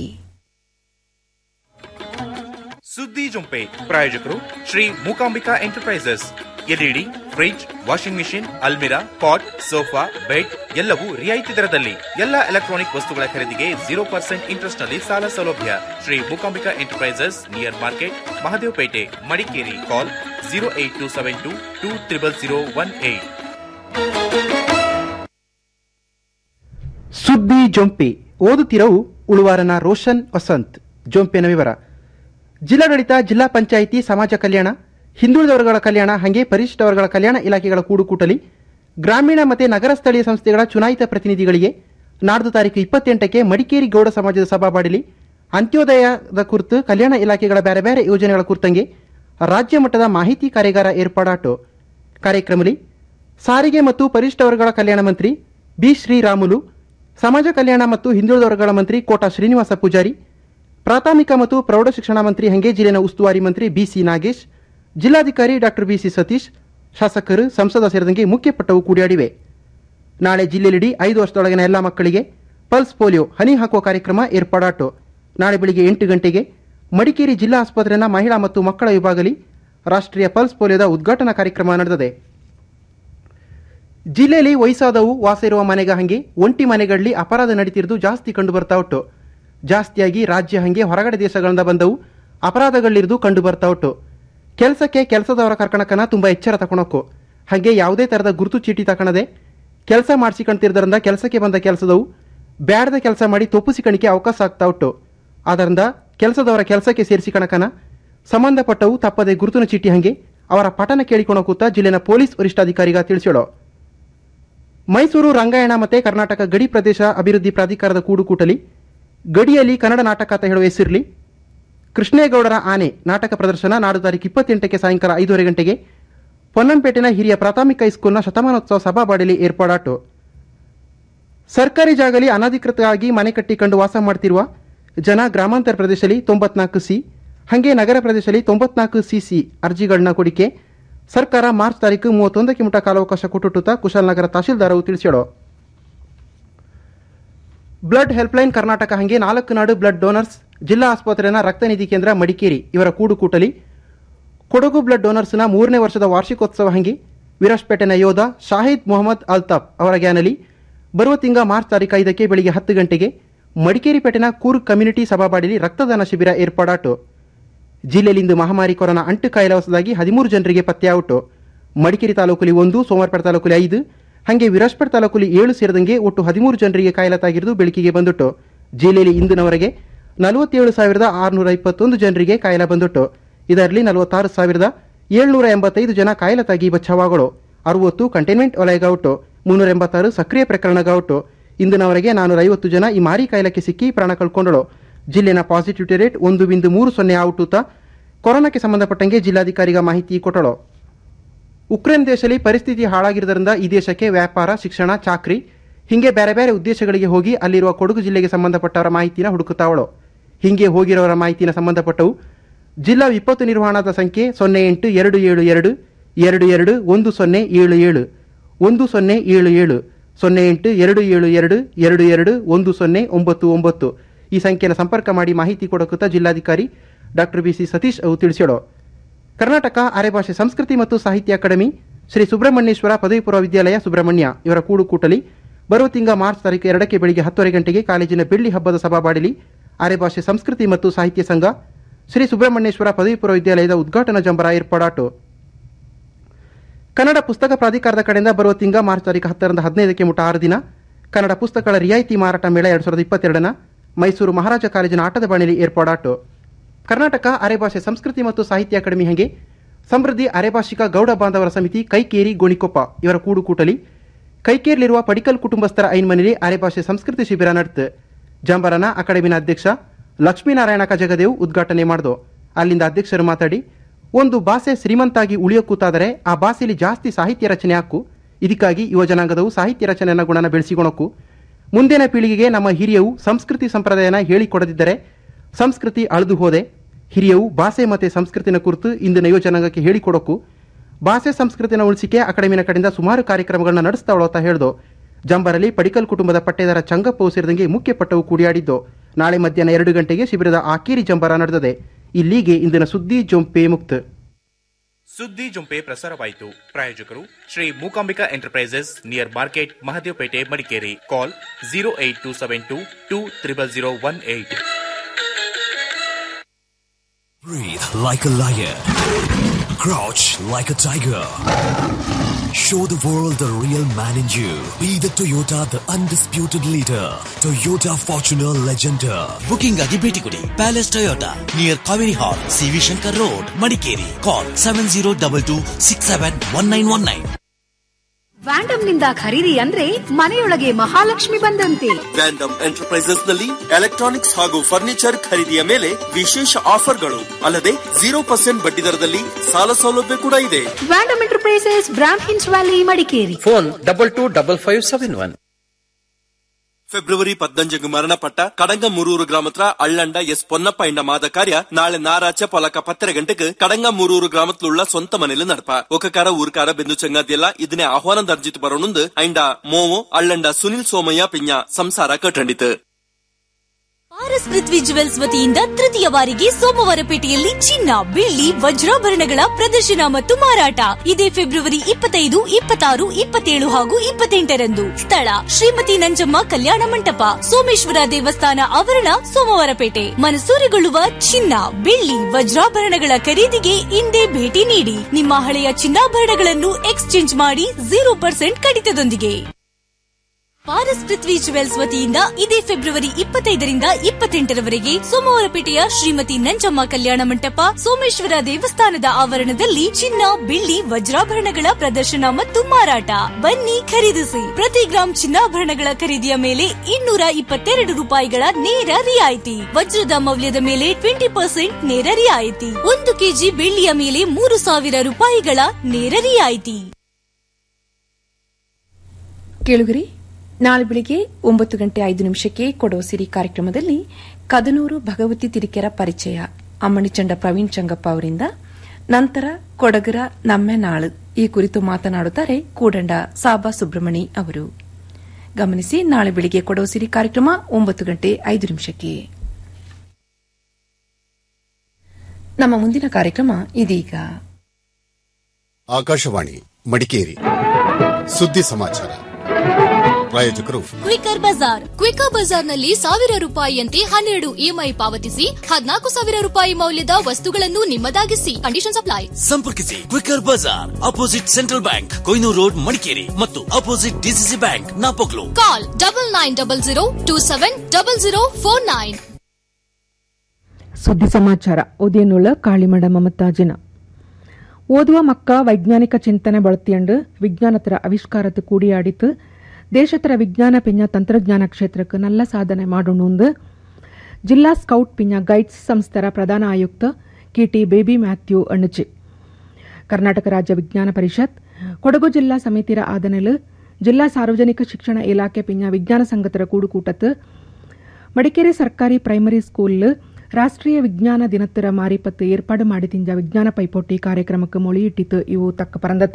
ಸುದ್ದಿ ಜೊಂಪೆ ಪ್ರಾಯೋಜಕರು Shri Mookambika enterprises LED fridge washing machine ಅಲ್ಮಿರಾ ಪಾಟ್ ಸೋಫಾ ಬೆಡ್ ಎಲ್ಲವೂ ರಿಯಾಯಿತಿ ದರದಲ್ಲಿ ಎಲ್ಲ ಎಲೆಕ್ಟ್ರಾನಿಕ್ ವಸ್ತುಗಳ ಖರೀದಿಗೆ ಜೀರೋ ಪರ್ಸೆಂಟ್ ಇಂಟ್ರೆಸ್ಟ್ ನಲ್ಲಿ ಸಾಲ ಸೌಲಭ್ಯ Shri Mookambika enterprises near market Mahadevapete Madikeri call zero eight two seven two two triple zero one eight ಸುದ್ದಿ ಜೊಂಪಿ ಓದುತ್ತಿರವು ಉಳುವಾರನ ರೋಷನ್ ವಸಂತ್ ಜೊಂಪಿನ ವಿವರ ಜಿಲ್ಲಾಡಳಿತ ಜಿಲ್ಲಾ ಪಂಚಾಯಿತಿ ಸಮಾಜ ಕಲ್ಯಾಣ ಹಿಂದುಳಿದ ವರ್ಗಗಳ ಕಲ್ಯಾಣ ಹಾಗೆ ಪರಿಶಿಷ್ಟ ವರ್ಗಗಳ ಕಲ್ಯಾಣ ಇಲಾಖೆಗಳ ಕೂಡುಕೂಟಲಿ ಗ್ರಾಮೀಣ ಮತ್ತು ನಗರ ಸ್ಥಳೀಯ ಸಂಸ್ಥೆಗಳ ಚುನಾಯಿತ ಪ್ರತಿನಿಧಿಗಳಿಗೆ ನಾಡ್ದು ತಾರೀಕು ಇಪ್ಪತ್ತೆಂಟಕ್ಕೆ ಮಡಿಕೇರಿ ಗೌಡ ಸಮಾಜದ ಸಭಾಬಾಡಿಲಿ ಅಂತ್ಯೋದಯದ ಕುರಿತು ಕಲ್ಯಾಣ ಇಲಾಖೆಗಳ ಬೇರೆ ಬೇರೆ ಯೋಜನೆಗಳ ಕುರಿತಂಗೆ ರಾಜ್ಯ ಮಟ್ಟದ ಮಾಹಿತಿ ಕಾರ್ಯಾಗಾರ ಏರ್ಪಾಡಾಟು ಕಾರ್ಯಕ್ರಮದಲ್ಲಿ ಸಾರಿಗೆ ಮತ್ತು ಪರಿಶಿಷ್ಟ ವರ್ಗಗಳ ಕಲ್ಯಾಣ ಮಂತ್ರಿ ಬಿ ಶ್ರೀರಾಮುಲು ಸಮಾಜ ಕಲ್ಯಾಣ ಮತ್ತು ಹಿಂದುಳಿದ ವರ್ಗಗಳ ಮಂತ್ರಿ ಕೋಟಾ ಶ್ರೀನಿವಾಸ ಪೂಜಾರಿ ಪ್ರಾಥಮಿಕ ಮತ್ತು ಪ್ರೌಢಶಿಕ್ಷಣ ಮಂತ್ರಿ ಹಂಗೆ ಜಿಲ್ಲೆನ ಉಸ್ತುವಾರಿ ಮಂತ್ರಿ ಬಿಸಿ ನಾಗೇಶ್ ಜಿಲ್ಲಾಧಿಕಾರಿ ಡಾಕ್ಟರ್ ಬಿಸಿ ಸತೀಶ್ ಶಾಸಕರು ಸಂಸದ ಸೇರಿದಂತೆ ಮುಖ್ಯ ಪಟ್ಟವು ಕೂಡಿಯಾಡಿವೆ ನಾಳೆ ಜಿಲ್ಲೆಯಲ್ಲಿಡಿ ಐದು ವರ್ಷದೊಳಗಿನ ಎಲ್ಲ ಮಕ್ಕಳಿಗೆ ಪಲ್ಸ್ ಪೋಲಿಯೋ ಹನಿ ಹಾಕುವ ಕಾರ್ಯಕ್ರಮ ಏರ್ಪಾಡಾಟು ನಾಳೆ ಬೆಳಿಗ್ಗೆ ಎಂಟು ಗಂಟೆಗೆ ಮಡಿಕೇರಿ ಜಿಲ್ಲಾ ಆಸ್ಪತ್ರೆಯ ಮಹಿಳಾ ಮತ್ತು ಮಕ್ಕಳ ವಿಭಾಗದಲ್ಲಿ ರಾಷ್ಟ್ರೀಯ ಪಲ್ಸ್ ಪೋಲಿಯೋದ ಉದ್ಘಾಟನಾ ಕಾರ್ಯಕ್ರಮ ನಡೆದಿದೆ ಜಿಲ್ಲೆಯಲ್ಲಿ ವಯಸ್ಸಾದವು ವಾಸ ಇರುವ ಮನೆಗ ಹಂಗೆ ಒಂಟಿ ಮನೆಗಳಲ್ಲಿ ಅಪರಾಧ ನಡೀತಿರುವುದು ಜಾಸ್ತಿ ಕಂಡು ಬರ್ತಾ ಉಂಟು ಜಾಸ್ತಿಯಾಗಿ ರಾಜ್ಯ ಹಂಗೆ ಹೊರಗಡೆ ದೇಶಗಳಿಂದ ಬಂದವು ಅಪರಾಧಗಳಿರುವುದು ಕಂಡು ಬರ್ತಾ ಉಂಟು ಕೆಲಸಕ್ಕೆ ಕೆಲಸದವರ ಕರ್ಕಣಕನ ತುಂಬಾ ಎಚ್ಚರ ತಕೊಳಕು ಹಾಗೆ ಯಾವುದೇ ತರದ ಗುರುತು ಚೀಟಿ ತಕಣದೆ ಕೆಲಸ ಮಾಡಿಸಿಕೊಂತಿರೋದ್ರಿಂದ ಕೆಲಸಕ್ಕೆ ಬಂದ ಕೆಲಸದವು ಬ್ಯಾಡದ ಕೆಲಸ ಮಾಡಿ ತೊಪ್ಪಿಸಿಕಣಿಕೆ ಅವಕಾಶ ಆಗ್ತಾ ಉಂಟು ಆದ್ದರಿಂದ ಕೆಲಸದವರ ಕೆಲಸಕ್ಕೆ ಸೇರಿಸಿಕಣಕನ ಸಂಬಂಧಪಟ್ಟವು ತಪ್ಪದೆ ಗುರುತಿನ ಚೀಟಿ ಹಂಗೆ ಅವರ ಪಠನ ಕೇಳಿಕೊಂಡು ಕೂತ ಜಿಲ್ಲೆನ ಪೊಲೀಸ್ ವರಿಷ್ಠಾಧಿಕಾರಿಗ ತಿಳಿಸಿಡೋ ಮೈಸೂರು ರಂಗಾಯಣ ಮತ್ತೆ ಕರ್ನಾಟಕ ಗಡಿ ಪ್ರದೇಶ ಅಭಿವೃದ್ಧಿ ಪ್ರಾಧಿಕಾರದ ಕೂಡುಕೂಟಲಿ ಗಡಿಯಲ್ಲಿ ಕನ್ನಡ ನಾಟಕ ಅಂತ ಹೇಳುವ ಹೆಸರಿಲಿ ಕೃಷ್ಣೇಗೌಡರ ಆನೆ ನಾಟಕ ಪ್ರದರ್ಶನ ನಾಡು ತಾರೀಕು ಇಪ್ಪತ್ತೆಂಟಕ್ಕೆ ಸಾಯಂಕಾಲ ಐದೂವರೆ ಗಂಟೆಗೆ ಪೊನ್ನಂಪೇಟೆನ ಹಿರಿಯ ಪ್ರಾಥಮಿಕ ಹೈಸ್ಕೂಲ್ನ ಶತಮಾನೋತ್ಸವ ಸಭಾಬಾಡಿಲಿ ಏರ್ಪಾಡಾಟು ಸರ್ಕಾರಿ ಜಾಗಲಿ ಅನಧಿಕೃತವಾಗಿ ಮನೆ ಕಟ್ಟಿಕೊಂಡು ವಾಸ ಮಾಡ್ತಿರುವ ಜನ ಗ್ರಾಮಾಂತರ ಪ್ರದೇಶದಲ್ಲಿ ತೊಂಬತ್ನಾಲ್ಕು ಸಿ ಹಾಗೆ ನಗರ ಪ್ರದೇಶದಲ್ಲಿ ತೊಂಬತ್ನಾಲ್ಕು ಸಿಸಿ ಅರ್ಜಿಗಳನ್ನ ಕೊಡಿಕೆ ಸರ್ಕಾರ ಮಾರ್ಚ್ ತಾರೀಕು ಮೂವತ್ತೊಂದಕ್ಕೆ ಮುಟ ಕಾಲಾವಕಾಶ ಕೊಟ್ಟುತ್ತ ಕುಶಾಲನಗರ ತಹಶೀಲ್ದಾರ್ ತಿಳಿಸ್ಯಾಡೋ ಬ್ಲಡ್ ಹೆಲ್ಪ್ಲೈನ್ ಕರ್ನಾಟಕ ಹಂಗೆ ನಾಲ್ಕು ನಾಡು ಬ್ಲಡ್ ಡೋನರ್ಸ್ ಜಿಲ್ಲಾ ಆಸ್ಪತ್ರೆನ ರಕ್ತನಿಧಿ ಕೇಂದ್ರ ಮಡಿಕೇರಿ ಇವರ ಕೂಡುಕೂಟಲಿ ಕೊಡಗು ಬ್ಲಡ್ ಡೋನರ್ಸ್ನ ಮೂರನೇ ವರ್ಷದ ವಾರ್ಷಿಕೋತ್ಸವ ಹಂಗೆ ವಿರಾಜ್ಪೇಟೆನ ಯೋಧ ಶಾಹಿದ್ ಮೊಹಮ್ಮದ್ ಅಲ್ತಾಫ್ ಅವರ ಗ್ಯಾನಲಿ ಬರುವ ತಿಂಗ ಮಾರ್ಚ್ ತಾರೀಕು ಐದಕ್ಕೆ ಬೆಳಿಗ್ಗೆ ಹತ್ತು ಗಂಟೆಗೆ ಮಡಿಕೇರಿ ಪೇಟೆನ ಕೂರ್ಗ್ ಕಮ್ಯುನಿಟಿ ಸಭಾಬಾಡಿಲಿ ರಕ್ತದಾನ ಶಿಬಿರ ಏರ್ಪಾಡಾಟು ಜಿಲ್ಲೆಯಲ್ಲಿಂದು ಮಹಾಮಾರಿ ಕೊರೋನಾ ಅಂಟು ಕಾಯಿಲೆ ಹೊಸದಾಗಿ ಹದಿಮೂರು ಜನರಿಗೆ ಪತ್ತೆಯಾಯಿತು ಮಡಿಕೇರಿ ತಾಲೂಕಲ್ಲಿ ಒಂದು ಸೋಮವಾರಪೇಟೆ ತಾಲೂಕಲ್ಲಿ ಐದು ಹಾಗೆ ವಿರಾಜ್ಪೇಟೆ ತಾಲೂಕಲ್ಲಿ ಏಳು ಸೇರಿದಂಗೆ ಒಟ್ಟು ಹದಿಮೂರು ಜನರಿಗೆ ಕಾಯಿಲೆ ತಾಗಿರುವುದು ಬೆಳಕಿಗೆ ಬಂದುಟ್ಟು ಜಿಲ್ಲೆಯಲ್ಲಿ ಇಂದಿನವರೆಗೆ ನಲವತ್ತೇಳು ಸಾವಿರದ ಆರುನೂರ ಇಪ್ಪತ್ತೊಂದು ಜನರಿಗೆ ಕಾಯಿಲೆ ಬಂದುಟ್ಟು ಇದರಲ್ಲಿ ನಲವತ್ತಾರು ಸಾವಿರದ ಏಳ್ನೂರ ಎಂಬತ್ತೈದು ಜನ ಕಾಯಿಲೆ ತಾಗಿ ಬಚಾವಾಗಳು ಅರವತ್ತು ಕಂಟೈನ್ಮೆಂಟ್ ವಲಯಗಾವುಟು ಮುನ್ನೂರ ಎಂಬತ್ತಾರು ಸಕ್ರಿಯ ಪ್ರಕರಣಗಾವುಟು ಇಂದಿನವರೆಗೆ ನಾನೂರ ಐವತ್ತು ಜನ ಈ ಮಾರಿ ಕಾಯಿಲೆಗೆ ಸಿಕ್ಕಿ ಪ್ರಾಣ ಕಳ್ಕೊಂಡಳು ಜಿಲ್ಲೆನ ಪಾಸಿಟಿವಿಟಿ ರೇಟ್ ಒಂದು ಬಿಂದು ಮೂರು ಸೊನ್ನೆ ಔಟುತ ಕೊರೋನಾಕ್ಕೆ ಸಂಬಂಧಪಟ್ಟಂಗೆ ಜಿಲ್ಲಾಧಿಕಾರಿಗ ಮಾಹಿತಿ ಕೊಟ್ಟಳು ಉಕ್ರೇನ್ ದೇಶದಲ್ಲಿ ಪರಿಸ್ಥಿತಿ ಹಾಳಾಗಿರುವುದರಿಂದ ಈ ದೇಶಕ್ಕೆ ವ್ಯಾಪಾರ ಶಿಕ್ಷಣ ಚಾಕ್ರಿ ಹಿಂಗೆ ಬೇರೆ ಬೇರೆ ಉದ್ದೇಶಗಳಿಗೆ ಹೋಗಿ ಅಲ್ಲಿರುವ ಕೊಡಗು ಜಿಲ್ಲೆಗೆ ಸಂಬಂಧಪಟ್ಟವರ ಮಾಹಿತಿನ ಹುಡುಕುತ್ತಾವಳು ಹಿಂಗೆ ಹೋಗಿರೋರ ಮಾಹಿತಿನ ಸಂಬಂಧಪಟ್ಟವು ಜಿಲ್ಲಾ ವಿಪತ್ತು ನಿರ್ವಹಣಾದ ಸಂಖ್ಯೆ ಸೊನ್ನೆ ಎಂಟು ಎರಡು ಏಳು ಎರಡು ಎರಡು ಎರಡು ಒಂದು ಸೊನ್ನೆ ಏಳು ಏಳು ಒಂದು ಸೊನ್ನೆ ಏಳು ಏಳು ಸೊನ್ನೆ ಎಂಟು ಎರಡು ಏಳು ಎರಡು ಎರಡು ಎರಡು ಒಂದು ಸೊನ್ನೆ ಒಂಬತ್ತು ಒಂಬತ್ತು ಈ ಸಂಖ್ಯೆಯನ್ನು ಸಂಪರ್ಕ ಮಾಡಿ ಮಾಹಿತಿ ಕೊಡಕುತ್ತ ಜಿಲ್ಲಾಧಿಕಾರಿ ಡಾಕ್ಟರ್ ಬಿಸಿ ಸತೀಶ್ ಅವು ತಿಳಿಸ್ಯಾಡೋ ಕರ್ನಾಟಕ ಅರೆಭಾಷೆ ಸಂಸ್ಕೃತಿ ಮತ್ತು ಸಾಹಿತ್ಯ ಅಕಾಡೆಮಿ ಶ್ರೀ ಸುಬ್ರಹ್ಮಣ್ಯೇಶ್ವರ ಪದವಿ ಪೂರ್ವ ವಿದ್ಯಾಲಯ ಸುಬ್ರಹ್ಮಣ್ಯ ಇವರ ಕೂಡುಕೂಟಲಿ ಬರುವ ತಿಂಗ ಮಾರ್ಚ್ ತಾರೀಕು ಎರಡಕ್ಕೆ ಬೆಳಿಗ್ಗೆ ಹತ್ತುವರೆ ಗಂಟೆಗೆ ಕಾಲೇಜಿನ ಬೆಳ್ಳಿ ಹಬ್ಬದ ಸಭಾಬಾಡಿಲಿ ಅರೆಭಾಷೆ ಸಂಸ್ಕೃತಿ ಮತ್ತು ಸಾಹಿತ್ಯ ಸಂಘ ಶ್ರೀ ಸುಬ್ರಹ್ಮಣ್ಯೇಶ್ವರ ಪದವಿ ಪೂರ್ವ ವಿದ್ಯಾಲಯದ ಉದ್ಘಾಟನಾ ಜಂಬರ ಏರ್ಪಾಡಾಟು ಕನ್ನಡ ಪುಸ್ತಕ ಪ್ರಾಧಿಕಾರದ ಕಡೆಯಿಂದ ಬರುವ ತಿಂಗ ಮಾರ್ಚ್ ತಾರೀಕು ಹತ್ತರಿಂದ ಹದಿನೈದಕ್ಕೆ ಮುಟ ಆರು ದಿನ ಕನ್ನಡ ಪುಸ್ತಕಗಳ ರಿಯಾಯಿತಿ ಮಾರಾಟ ಮೇಳ ಎರಡ್ ಸಾವಿರದ ಇಪ್ಪತ್ತೆರಡನ ಮೈಸೂರು ಮಹಾರಾಜ ಕಾಲೇಜಿನ ಆಟದ ಬಾಣಿಲಿ ಏರ್ಪಾಡಾಟು ಕರ್ನಾಟಕ ಅರೆಭಾಷೆ ಸಂಸ್ಕೃತಿ ಮತ್ತು ಸಾಹಿತ್ಯ ಅಕಾಡೆಮಿ ಹಂಗೆ ಸಮೃದ್ಧಿ ಅರೆಭಾಷಿಕ ಗೌಡ ಬಾಂಧವರ ಸಮಿತಿ ಕೈಕೇರಿ ಗೋಣಿಕೊಪ್ಪ ಇವರ ಕೂಡುಕೂಟಲಿ ಕೈಕೇರ್ಲಿರುವ ಪಡಿಕಲ್ ಕುಟುಂಬಸ್ಥರ ಐನ್ಮನೆಯಲ್ಲಿ ಅರೆಭಾಷೆ ಸಂಸ್ಕೃತಿ ಶಿಬಿರ ನಡೆತು ಜಂಬರನ ಅಕಾಡೆಮಿನ ಅಧ್ಯಕ್ಷ ಲಕ್ಷ್ಮೀನಾರಾಯಣ ಕಜಗದೇವ್ ಉದ್ಘಾಟನೆ ಮಾಡಿದು ಅಲ್ಲಿಂದ ಅಧ್ಯಕ್ಷರು ಮಾತಾಡಿ ಒಂದು ಭಾಷೆ ಶ್ರೀಮಂತಾಗಿ ಉಳಿಯೋ ಕೂತಾದರೆ ಆ ಭಾಷೆಯಲ್ಲಿ ಜಾಸ್ತಿ ಸಾಹಿತ್ಯ ರಚನೆ ಹಾಕು ಇದಕ್ಕಾಗಿ ಯುವ ಜನಾಂಗದವು ಸಾಹಿತ್ಯ ರಚನೆಯ ಗುಣನ ಬೆಳೆಸಿಕೊಳಕು ಮುಂದಿನ ಪೀಳಿಗೆಗೆ ನಮ್ಮ ಹಿರಿಯವು ಸಂಸ್ಕೃತಿ ಸಂಪ್ರದಾಯನ ಹೇಳಿಕೊಡದಿದ್ದರೆ ಸಂಸ್ಕೃತಿ ಅಳೆದು ಹೋದೆ ಹಿರಿಯವು ಭಾಷೆ ಮತ್ತು ಸಂಸ್ಕೃತಿನ ಕುರಿತು ಇಂದಿನ ಯುವ ಜನಾಂಗಕ್ಕೆ ಹೇಳಿಕೊಡೋಕು ಭಾಷೆ ಸಂಸ್ಕೃತಿನ ಉಳಿಸಿಕೆ ಅಕಾಡೆಮಿನ ಕಡೆಯಿಂದ ಸುಮಾರು ಕಾರ್ಯಕ್ರಮಗಳನ್ನ ನಡೆಸ್ತಾವಳು ಅಂತ ಹೇಳ್ದು ಜಂಬರಲ್ಲಿ ಪಡಿಕಲ್ ಕುಟುಂಬದ ಪಟ್ಟೇದಾರ ಚಂಗಪ್ಪ ಸೇರಿದಂಗೆ ಮುಖ್ಯ ಪಟ್ಟವು ಕೂಡಿಯಾಡಿದ್ದು ನಾಳೆ ಮಧ್ಯಾಹ್ನ ಎರಡು ಗಂಟೆಗೆ ಶಿಬಿರದ ಆಕೇರಿ ಜಂಬರ ನಡೆದಿದೆ ಇಲ್ಲಿಗೆ ಇಂದಿನ ಸುದ್ದಿ ಜೊಂಪೆ ಮುಕ್ತ ಸುದ್ದಿ ಜುಂಪೆ ಪ್ರಸಾರವಾಯಿತು ಪ್ರಾಯೋಜಕರು Shri Mookambika enterprises near market Mahadevapete Madikeri call zero eight two seven two two triple zero one eight Breathe like a lion. Crouch like a tiger. Show the world the real man in you. Be the Toyota, the undisputed leader. Toyota Fortuner Legender. Booking ಆಗಿ ಭೇಟಿ ಕೊಡಿ palace Toyota near Kaveri hall CV Shankar road Madikeri call seven zero double two six seven one nine one nine Vandam ನಿಂದ ಖರೀದಿ ಅಂದ್ರೆ ಮನೆಯೊಳಗೆ ಮಹಾಲಕ್ಷ್ಮಿ ಬಂದಂತೆ Vandam enterprises ನಲ್ಲಿ electronics ಹಾಗೂ ಫರ್ನಿಚರ್ ಖರೀದಿಯ ಮೇಲೆ ವಿಶೇಷ ಆಫರ್ಗಳು ಅಲ್ಲದೆ ಜೀರೋ ಪರ್ಸೆಂಟ್ ಬಡ್ಡಿ ದರದಲ್ಲಿ ಸಾಲ ಸೌಲಭ್ಯ ಕೂಡ ಇದೆ ವ್ಯಾಂಡಮ್ ಎಂಟರ್ಪ್ರೈಸಸ್ ಬ್ರಾಮ್ ಹಿನ್ಸ್ valley Madikeri phone double two double five seven one February ಪದ್ನಂಜಂಗ್ ಮರಣಪಟ್ಟ ಕಡಂಗ ಮುರೂರು ಗ್ರಾಮತ್ರ ಅಳ್ಳಂಡ ಎಸ್ ಪೊನ್ನಪ್ಪ ಎಂಡ ಮಾದ ಕಾರ್ಯ ನಾಳೆ ನಾರಾಚ ಪೊಲಕ ಪತ್ತರ ಗಂಟೆಗೆ ಕಡಂಗ ಮುರೂರು ಗ್ರಾಮತ್ലുള്ള ಸ್ವಂತ ಮನೇಲಿ ನಡಪ ಒಕಕಾರ ಊರ್ಕಾರ ಬೆಂದು ಚಂಗಾದಿಯಲ್ಲ ಇದನ್ನೇ ಆಹ್ವಾನ ದರ್ಜಿತ್ ಬರೋಣಂದು ಐಂಡ ಮೋವೋ ಅಳ್ಳಂಡ ಸುನಿಲ್ ಸೋಮಯ್ಯ ಪಿಂಜ ಸಂಸಾರ ಕಟ್ಟಂಡಿತು ಪಾರಸ್ ಪೃಥ್ವಿ ಜುವೆಲ್ಸ್ ವತಿಯಿಂದ ತೃತೀಯ ಬಾರಿಗೆ ಸೋಮವಾರಪೇಟೆಯಲ್ಲಿ ಚಿನ್ನ ಬೆಳ್ಳಿ ವಜ್ರಾಭರಣಗಳ ಪ್ರದರ್ಶನ ಮತ್ತು ಮಾರಾಟ ಇದೇ ಫೆಬ್ರವರಿ ಇಪ್ಪತ್ತೈದು ಇಪ್ಪತ್ತಾರು ಇಪ್ಪತ್ತೇಳು ಹಾಗೂ ಇಪ್ಪತ್ತೆಂಟರಂದು ಸ್ಥಳ ಶ್ರೀಮತಿ ನಂಜಮ್ಮ ಕಲ್ಯಾಣ ಮಂಟಪ ಸೋಮೇಶ್ವರ ದೇವಸ್ಥಾನ ಆವರಣ ಸೋಮವಾರಪೇಟೆ ಮನಸೂರೆಗೊಳ್ಳುವ ಚಿನ್ನ ಬೆಳ್ಳಿ ವಜ್ರಾಭರಣಗಳ ಖರೀದಿಗೆ ಇಂದೇ ಭೇಟಿ ನೀಡಿ ನಿಮ್ಮ ಹಳೆಯ ಚಿನ್ನಾಭರಣಗಳನ್ನು ಎಕ್ಸ್ಚೇಂಜ್ ಮಾಡಿ ಜೀರೋ ಪರ್ಸೆಂಟ್ ಕಡಿತದೊಂದಿಗೆ ಪಾರಸ್ ಪೃಥ್ವಿ ಜುವೆಲ್ಸ್ ವತಿಯಿಂದ ಇದೇ ಫೆಬ್ರವರಿ ಇಪ್ಪತ್ತೈದರಿಂದ ಇಪ್ಪತ್ತೆಂಟರವರೆಗೆ ಸೋಮವಾರಪೇಟೆಯ ಶ್ರೀಮತಿ ನಂಜಮ್ಮ ಕಲ್ಯಾಣ ಮಂಟಪ ಸೋಮೇಶ್ವರ ದೇವಸ್ಥಾನದ ಆವರಣದಲ್ಲಿ ಚಿನ್ನ ಬೆಳ್ಳಿ ವಜ್ರಾಭರಣಗಳ ಪ್ರದರ್ಶನ ಮತ್ತು ಮಾರಾಟ ಬನ್ನಿ ಖರೀದಿಸಿ ಪ್ರತಿ ಗ್ರಾಂ ಚಿನ್ನಾಭರಣಗಳ ಖರೀದಿಯ ಮೇಲೆ ಇನ್ನೂರ ಇಪ್ಪತ್ತೆರಡು ರೂಪಾಯಿಗಳ ನೇರ ರಿಯಾಯಿತಿ ವಜ್ರದ ಮೌಲ್ಯದ ಮೇಲೆ ಟ್ವೆಂಟಿ ಪರ್ಸೆಂಟ್ ನೇರ ರಿಯಾಯಿತಿ ಒಂದು ಕೆಜಿ ಬೆಳ್ಳಿಯ ಮೇಲೆ ಮೂರು ಸಾವಿರ ರೂಪಾಯಿಗಳ ನೇರ ರಿಯಾಯಿತಿ ಕೇಳುಗರಿ ನಾಳೆ ಬೆಳಿಗ್ಗೆ ಒಂಬತ್ತು ಗಂಟೆ ಐದು ನಿಮಿಷಕ್ಕೆ ಕೊಡೋ ಸಿರಿ ಕಾರ್ಯಕ್ರಮದಲ್ಲಿ ಕದನೂರು ಭಗವತಿ ತಿರಿಕೆರ ಪರಿಚಯ ಅಮ್ಮಣಿಚಂಡ ಪ್ರವೀಣ್ ಚಂಗಪ್ಪ ಅವರಿಂದ ನಂತರ ಕೊಡಗರ ನಮ್ಮೆನಾಳು ಈ ಕುರಿತು ಮಾತನಾಡುತ್ತಾರೆ ಕೂಡಂಡ ಸಾಬಾ ಸುಬ್ರಹ್ಮಣಿ ಅವರು ಗಮನಿಸಿ ನಾಳೆ ಬೆಳಿಗ್ಗೆ ಕೊಡೋ ಸಿರಿ ಕಾರ್ಯಕ್ರಮ ಒಂಬತ್ತು ಗಂಟೆ ಐದು ನಿಮಿಷಕ್ಕೆ ನಮ್ಮ ಮುಂದಿನ ಕಾರ್ಯಕ್ರಮ ಇದೀಗ ಆಕಾಶವಾಣಿ ಮಡಿಕೇರಿ ಸುದ್ದಿ ಸಮಾಚಾರ ಪ್ರಾಯೋಜಕರು ಕ್ವಿಕರ್ ಬಜಾರ್ ಕ್ವಿಕರ್ ಬಜಾರ್ನಲ್ಲಿ ಸಾವಿರ ರೂಪಾಯಿಯಂತೆ ಹನ್ನೆರಡು ಇಎಂಐ ಪಾವತಿಸಿ ಹದಿನಾಲ್ಕು ಸಾವಿರ ರೂಪಾಯಿ ಮೌಲ್ಯದ ವಸ್ತುಗಳನ್ನು ನಿಮ್ಮದಾಗಿಸಿ ಕಂಡೀಷನ್ ಅಪ್ಲೈ ಸಂಪರ್ಕಿಸಿ ಕ್ವಿಕರ್ ಬಜಾರ್ opposite central bank Koynuru road Madikeri ಮತ್ತು opposite DCC bank Napoklu call double nine double zero two seven double zero four nine ಸುದ್ದಿ ಸಮಾಚಾರ ಓದಿಯನ್ನುಳ್ಳ ಕಾಳಿಮಡ ಮಮತಾಜಿನ ಓದುವ ಮಕ್ಕ ವೈಜ್ಞಾನಿಕ ಚಿಂತನೆ ಬಳತಿಯಂಡು ವಿಜ್ಞಾನತರ ಆವಿಷ್ಕಾರத்து ಕೂಡಿಯಾಡಿತು ದೇಶತರ ವಿಜ್ಞಾನ ಪಿಂಜ ತಂತ್ರಜ್ಞಾನ ಕ್ಷೇತ್ರಕ್ಕೆ ನಲ್ಲ ಸಾಧನೆ ಮಾಡೋಣ ಜಿಲ್ಲಾ ಸ್ಕೌಟ್ ಪಿಂಜ ಗೈಡ್ಸ್ ಸಂಸ್ಥೆರ ಪ್ರಧಾನ ಆಯುಕ್ತ ಕಿಟಿ ಬೇಬಿ ಮ್ಯಾಥ್ಯೂ ಅಣ್ಣಚಿ ಕರ್ನಾಟಕ ರಾಜ್ಯ ವಿಜ್ಞಾನ ಪರಿಷತ್ ಕೊಡಗು ಜಿಲ್ಲಾ ಸಮಿತಿರ ಆದನೆಲು ಜಿಲ್ಲಾ ಸಾರ್ವಜನಿಕ ಶಿಕ್ಷಣ ಇಲಾಖೆ ಪಿಂಜ ವಿಜ್ಞಾನ ಸಂಘತರ ಕೂಡುಕೂಟತ್ತು ಮಡಿಕೇರಿ ಸರ್ಕಾರಿ ಪ್ರೈಮರಿ ಸ್ಕೂಲ್ ರಾಷ್ಟ್ರೀಯ ವಿಜ್ಞಾನ ದಿನತ್ತರ ಮಾರಿಪತ್ತು ಏರ್ಪಾಡು ಮಾಡಿದಿಂಜ ವಿಜ್ಞಾನ ಪೈಪೋಟಿ ಕಾರ್ಯಕ್ರಮಕ್ಕೆ ಮೊಳಿಯಿಟ್ಟಿತು ಇವು ತಕ್ಕ ಪರಂದತ್ತು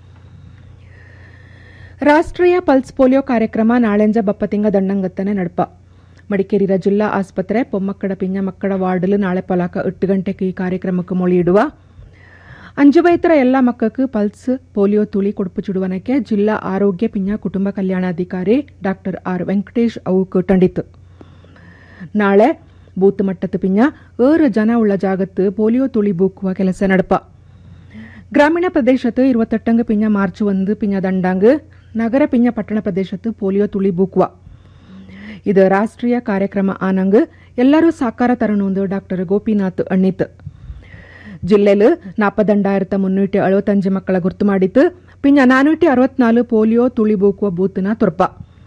ರಾಷ್ಟ್ರೀಯ ಪಲ್ಸ್ ಪೋಲಿಯೋ ಕಾರ್ಯಕ್ರಮ ನಾಳೆಂಜ ಬಪ್ಪತಿಂಗ ದಂಡಂಗತ್ತನೆ ನಡಪ ಮಡಿಕೇರಿಯ ಜಿಲ್ಲಾ ಆಸ್ಪತ್ರೆ ಪೊಮ್ಮಕ್ಕಡ ಪಿಂಜ ಮಕ್ಕಳ ವಾರ್ಡಲು ನಾಳೆ ಪಲಾಕ ಎಟ್ಟು ಗಂಟೆಗೆ ಈ ಕಾರ್ಯಕ್ರಮಕ್ಕೆ ಮೊಳಿಯಿಡುವ ಅಂಜು ಬೈತರ ಎಲ್ಲ ಮಕ್ಕൾക്ക് ಪಲ್ಸ್ ಪೋಲಿಯೋ ತುಳಿ ಕೊಡುಪು ಚುಡುವನಕ್ಕೆ ಜಿಲ್ಲಾ ಆರೋಗ್ಯ ಪಿಂಜ ಕುಟುಂಬ ಕಲ್ಯಾಣಾಧಿಕಾರಿ ಡಾಕ್ಟರ್ ಆರ್ ವೆಂಕಟೇಶ್ ಅವು ಕಂಡಿತು ನಾಳೆ ಬೂತ್ ಮಟ್ಟದ ಪಿಂಜ ಏರು ಜನ ಉಳ್ಳ ಜಾಗತ್ತು ಪೋಲಿಯೋ ತುಳಿ ಬೂಕುವ ಕೆಲಸ ನಡಪ ಗ್ರಾಮೀಣ ಪ್ರದೇಶത്ത് ഇരുപത്തെട്ടങ്ക് പിഞ്ഞ മാർച്ച് ഒന്ന് പിഞ്ഞ ദണ്ടാങ്ക് നഗര പിഞ്ഞ പട്ടണ പ്രദേശത്ത് പോളിയോ തുളി ಬೂಕುವ ಇದು ರಾಷ್ಟ್ರೀಯ ಕಾರ್ಯಕ್ರಮ ಆನಂಗ್ ಎಲ್ಲರೂ ಸಾಕಾರ ತರಣೊಂದು ಡಾಕ್ಟರ್ ಗೋಪಿನಾಥ್ ಅಣ್ಣಿತ್ ಜಿಲ್ಲೆಲು ನಾಪದಂಡಾಯಿರತ್ತ ಮುನ್ನೂറ്റി ಅಳುವತ್ತಂಜು ಮಕ್ಕಳ ಗುರ್ತು ಮಾಡಿತ್ತು ಪಿಂಜ ನಾನೂറ്റി ಅರವತ್ನಾಲು ಪೋಲಿಯೋ ತುಳಿಬೂಕುವ ಬೂತ್ನ ತುರ್ಪ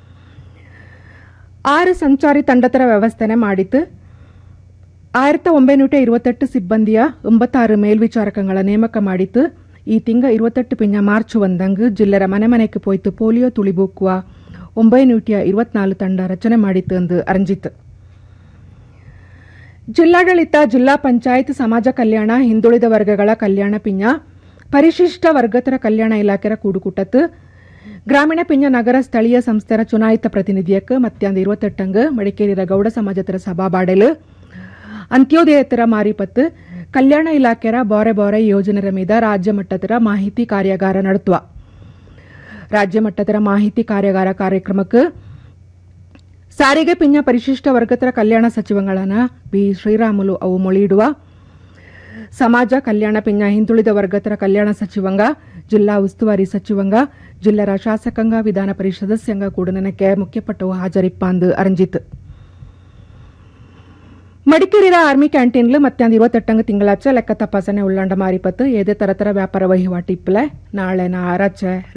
ಆರು ಸಂಚಾರಿ ತಂಡತರ ವ್ಯವಸ್ಥೆನೆ ಮಾಡಿತ್ತು ಆயிரத்தி ಒಂಬೈನೂಟ இருபத்தெட்டு ಸಿಬ್ಬಂದಿಯ ಒಂಬತ್ತಾರು ಮೇಲ್ವಿಚಾರಕಗಳ ನೇಮಕ ಮಾಡಿತ್ತು ಈ ತಿಂಗ இருபத்தெட்டு ಪಿಂಜ ಮಾರ್ಚ್ ಒಂದಂಗ್ ಜಿಲ್ಲೆರ ಮನೆ ಮನೆಗೆ ಪೋಯ್ತು ಪೋಲಿಯೋ ತುಳಿಬೂಕುವ ಒಂಬೈನೂಟಿಯ இருபತ್ನಾಲು ತಂಡ ರಚನೆ ಮಾಡಿತ್ತು ಎಂದು ಅರಂಜಿತು ಜಿಲ್ಲಾಡಳಿತ ಜಿಲ್ಲಾ ಪಂಚಾಯತ್ ಸಮಾಜ ಕಲ್ಯಾಣ ಹಿಂದುಳಿದ ವರ್ಗಗಳ ಕಲ್ಯಾಣ ಪಿಂಜ ಪರಿಶಿಷ್ಟ ವರ್ಗತರ ಕಲ್ಯಾಣ ಇಲಾಖೆರ ಕೂಡುಕೂಟತ್ತು ಗ್ರಾಮೀಣ ಪಿಂಜ ನಗರ ಸ್ಥಳೀಯ ಸಂಸ್ಥೆರ ಚುನಾಯಿತ ಪ್ರತಿನಿಧಿಯಕ್ಕೆ ಮತ್ಯಾಂದ இருபத்தெட்டಂಗ್ ಮಡಿಕೇರಿಯ ಗೌಡ ಸಮಾಜತರ ಸಭಾಬಾಡೆಲು ಅಂತ್ಯೋದಯತರ ಮಾರಿಪತ್ತು ಕಲ್ಯಾಣ ಇಲಾಖೆರ ಬಾರೆ ಬಾರೆ ಯೋಜನೆರ ಮೀದ ರಾಜ್ಯ ಮಟ್ಟದರ ಮಾಹಿತಿ ಕಾರ್ಯಾಗಾರ ನಡೆಸುವ ರಾಜ್ಯ ಮಟ್ಟದರ ಮಾಹಿತಿ ಕಾರ್ಯಾಗಾರ ಕಾರ್ಯಕ್ರಮಕ್ಕೆ ಸಾರಿಗೆ ಪಿಂಜ ಪರಿಶಿಷ್ಟ ವರ್ಗತರ ಕಲ್ಯಾಣ ಸಚಿವಗಳನ್ನ ಬಿ ಶ್ರೀರಾಮುಲು ಅವು ಮೊಳಿಯಿಡುವ ಸಮಾಜ ಕಲ್ಯಾಣ ಪಿಂಜ ಹಿಂದುಳಿದ ವರ್ಗತರ ಕಲ್ಯಾಣ ಸಚಿವಂಗ ಜಿಲ್ಲಾ ಉಸ್ತುವಾರಿ ಸಚಿವಂಗ ಜಿಲ್ಲೆರ ಶಾಸಕಾಂಗ ವಿಧಾನ ಪರಿಷತ್ ಸದಸ್ಯಂಗ ಕೂಡ ನನಗೆ ಮುಖ್ಯಪಟ್ಟವು ಹಾಜರಿಪ್ಪಾಂದು ಅರಂಜಿತು ಮಡಿಕೇರಿಯ ಆರ್ಮಿ ಕ್ಯಾಂಟೀನ್ಲು ಮತ್ತ್ಯಾಂದ ഇരുപത്തെട്ടಂಗ ತಿಂಗಳಾಚ ಲೆಕ್ಕ ತಪಾಸಣೆ ಉಳ್ಳಾಂಡ ಮಾರಿಪತ್ತು ಏದೇ ತರತರ ವ್ಯಾಪಾರ ವಹಿವಾಟು ಇಪ್ಪಲೆ ನಾಳೆ ನಾರಾಚೆ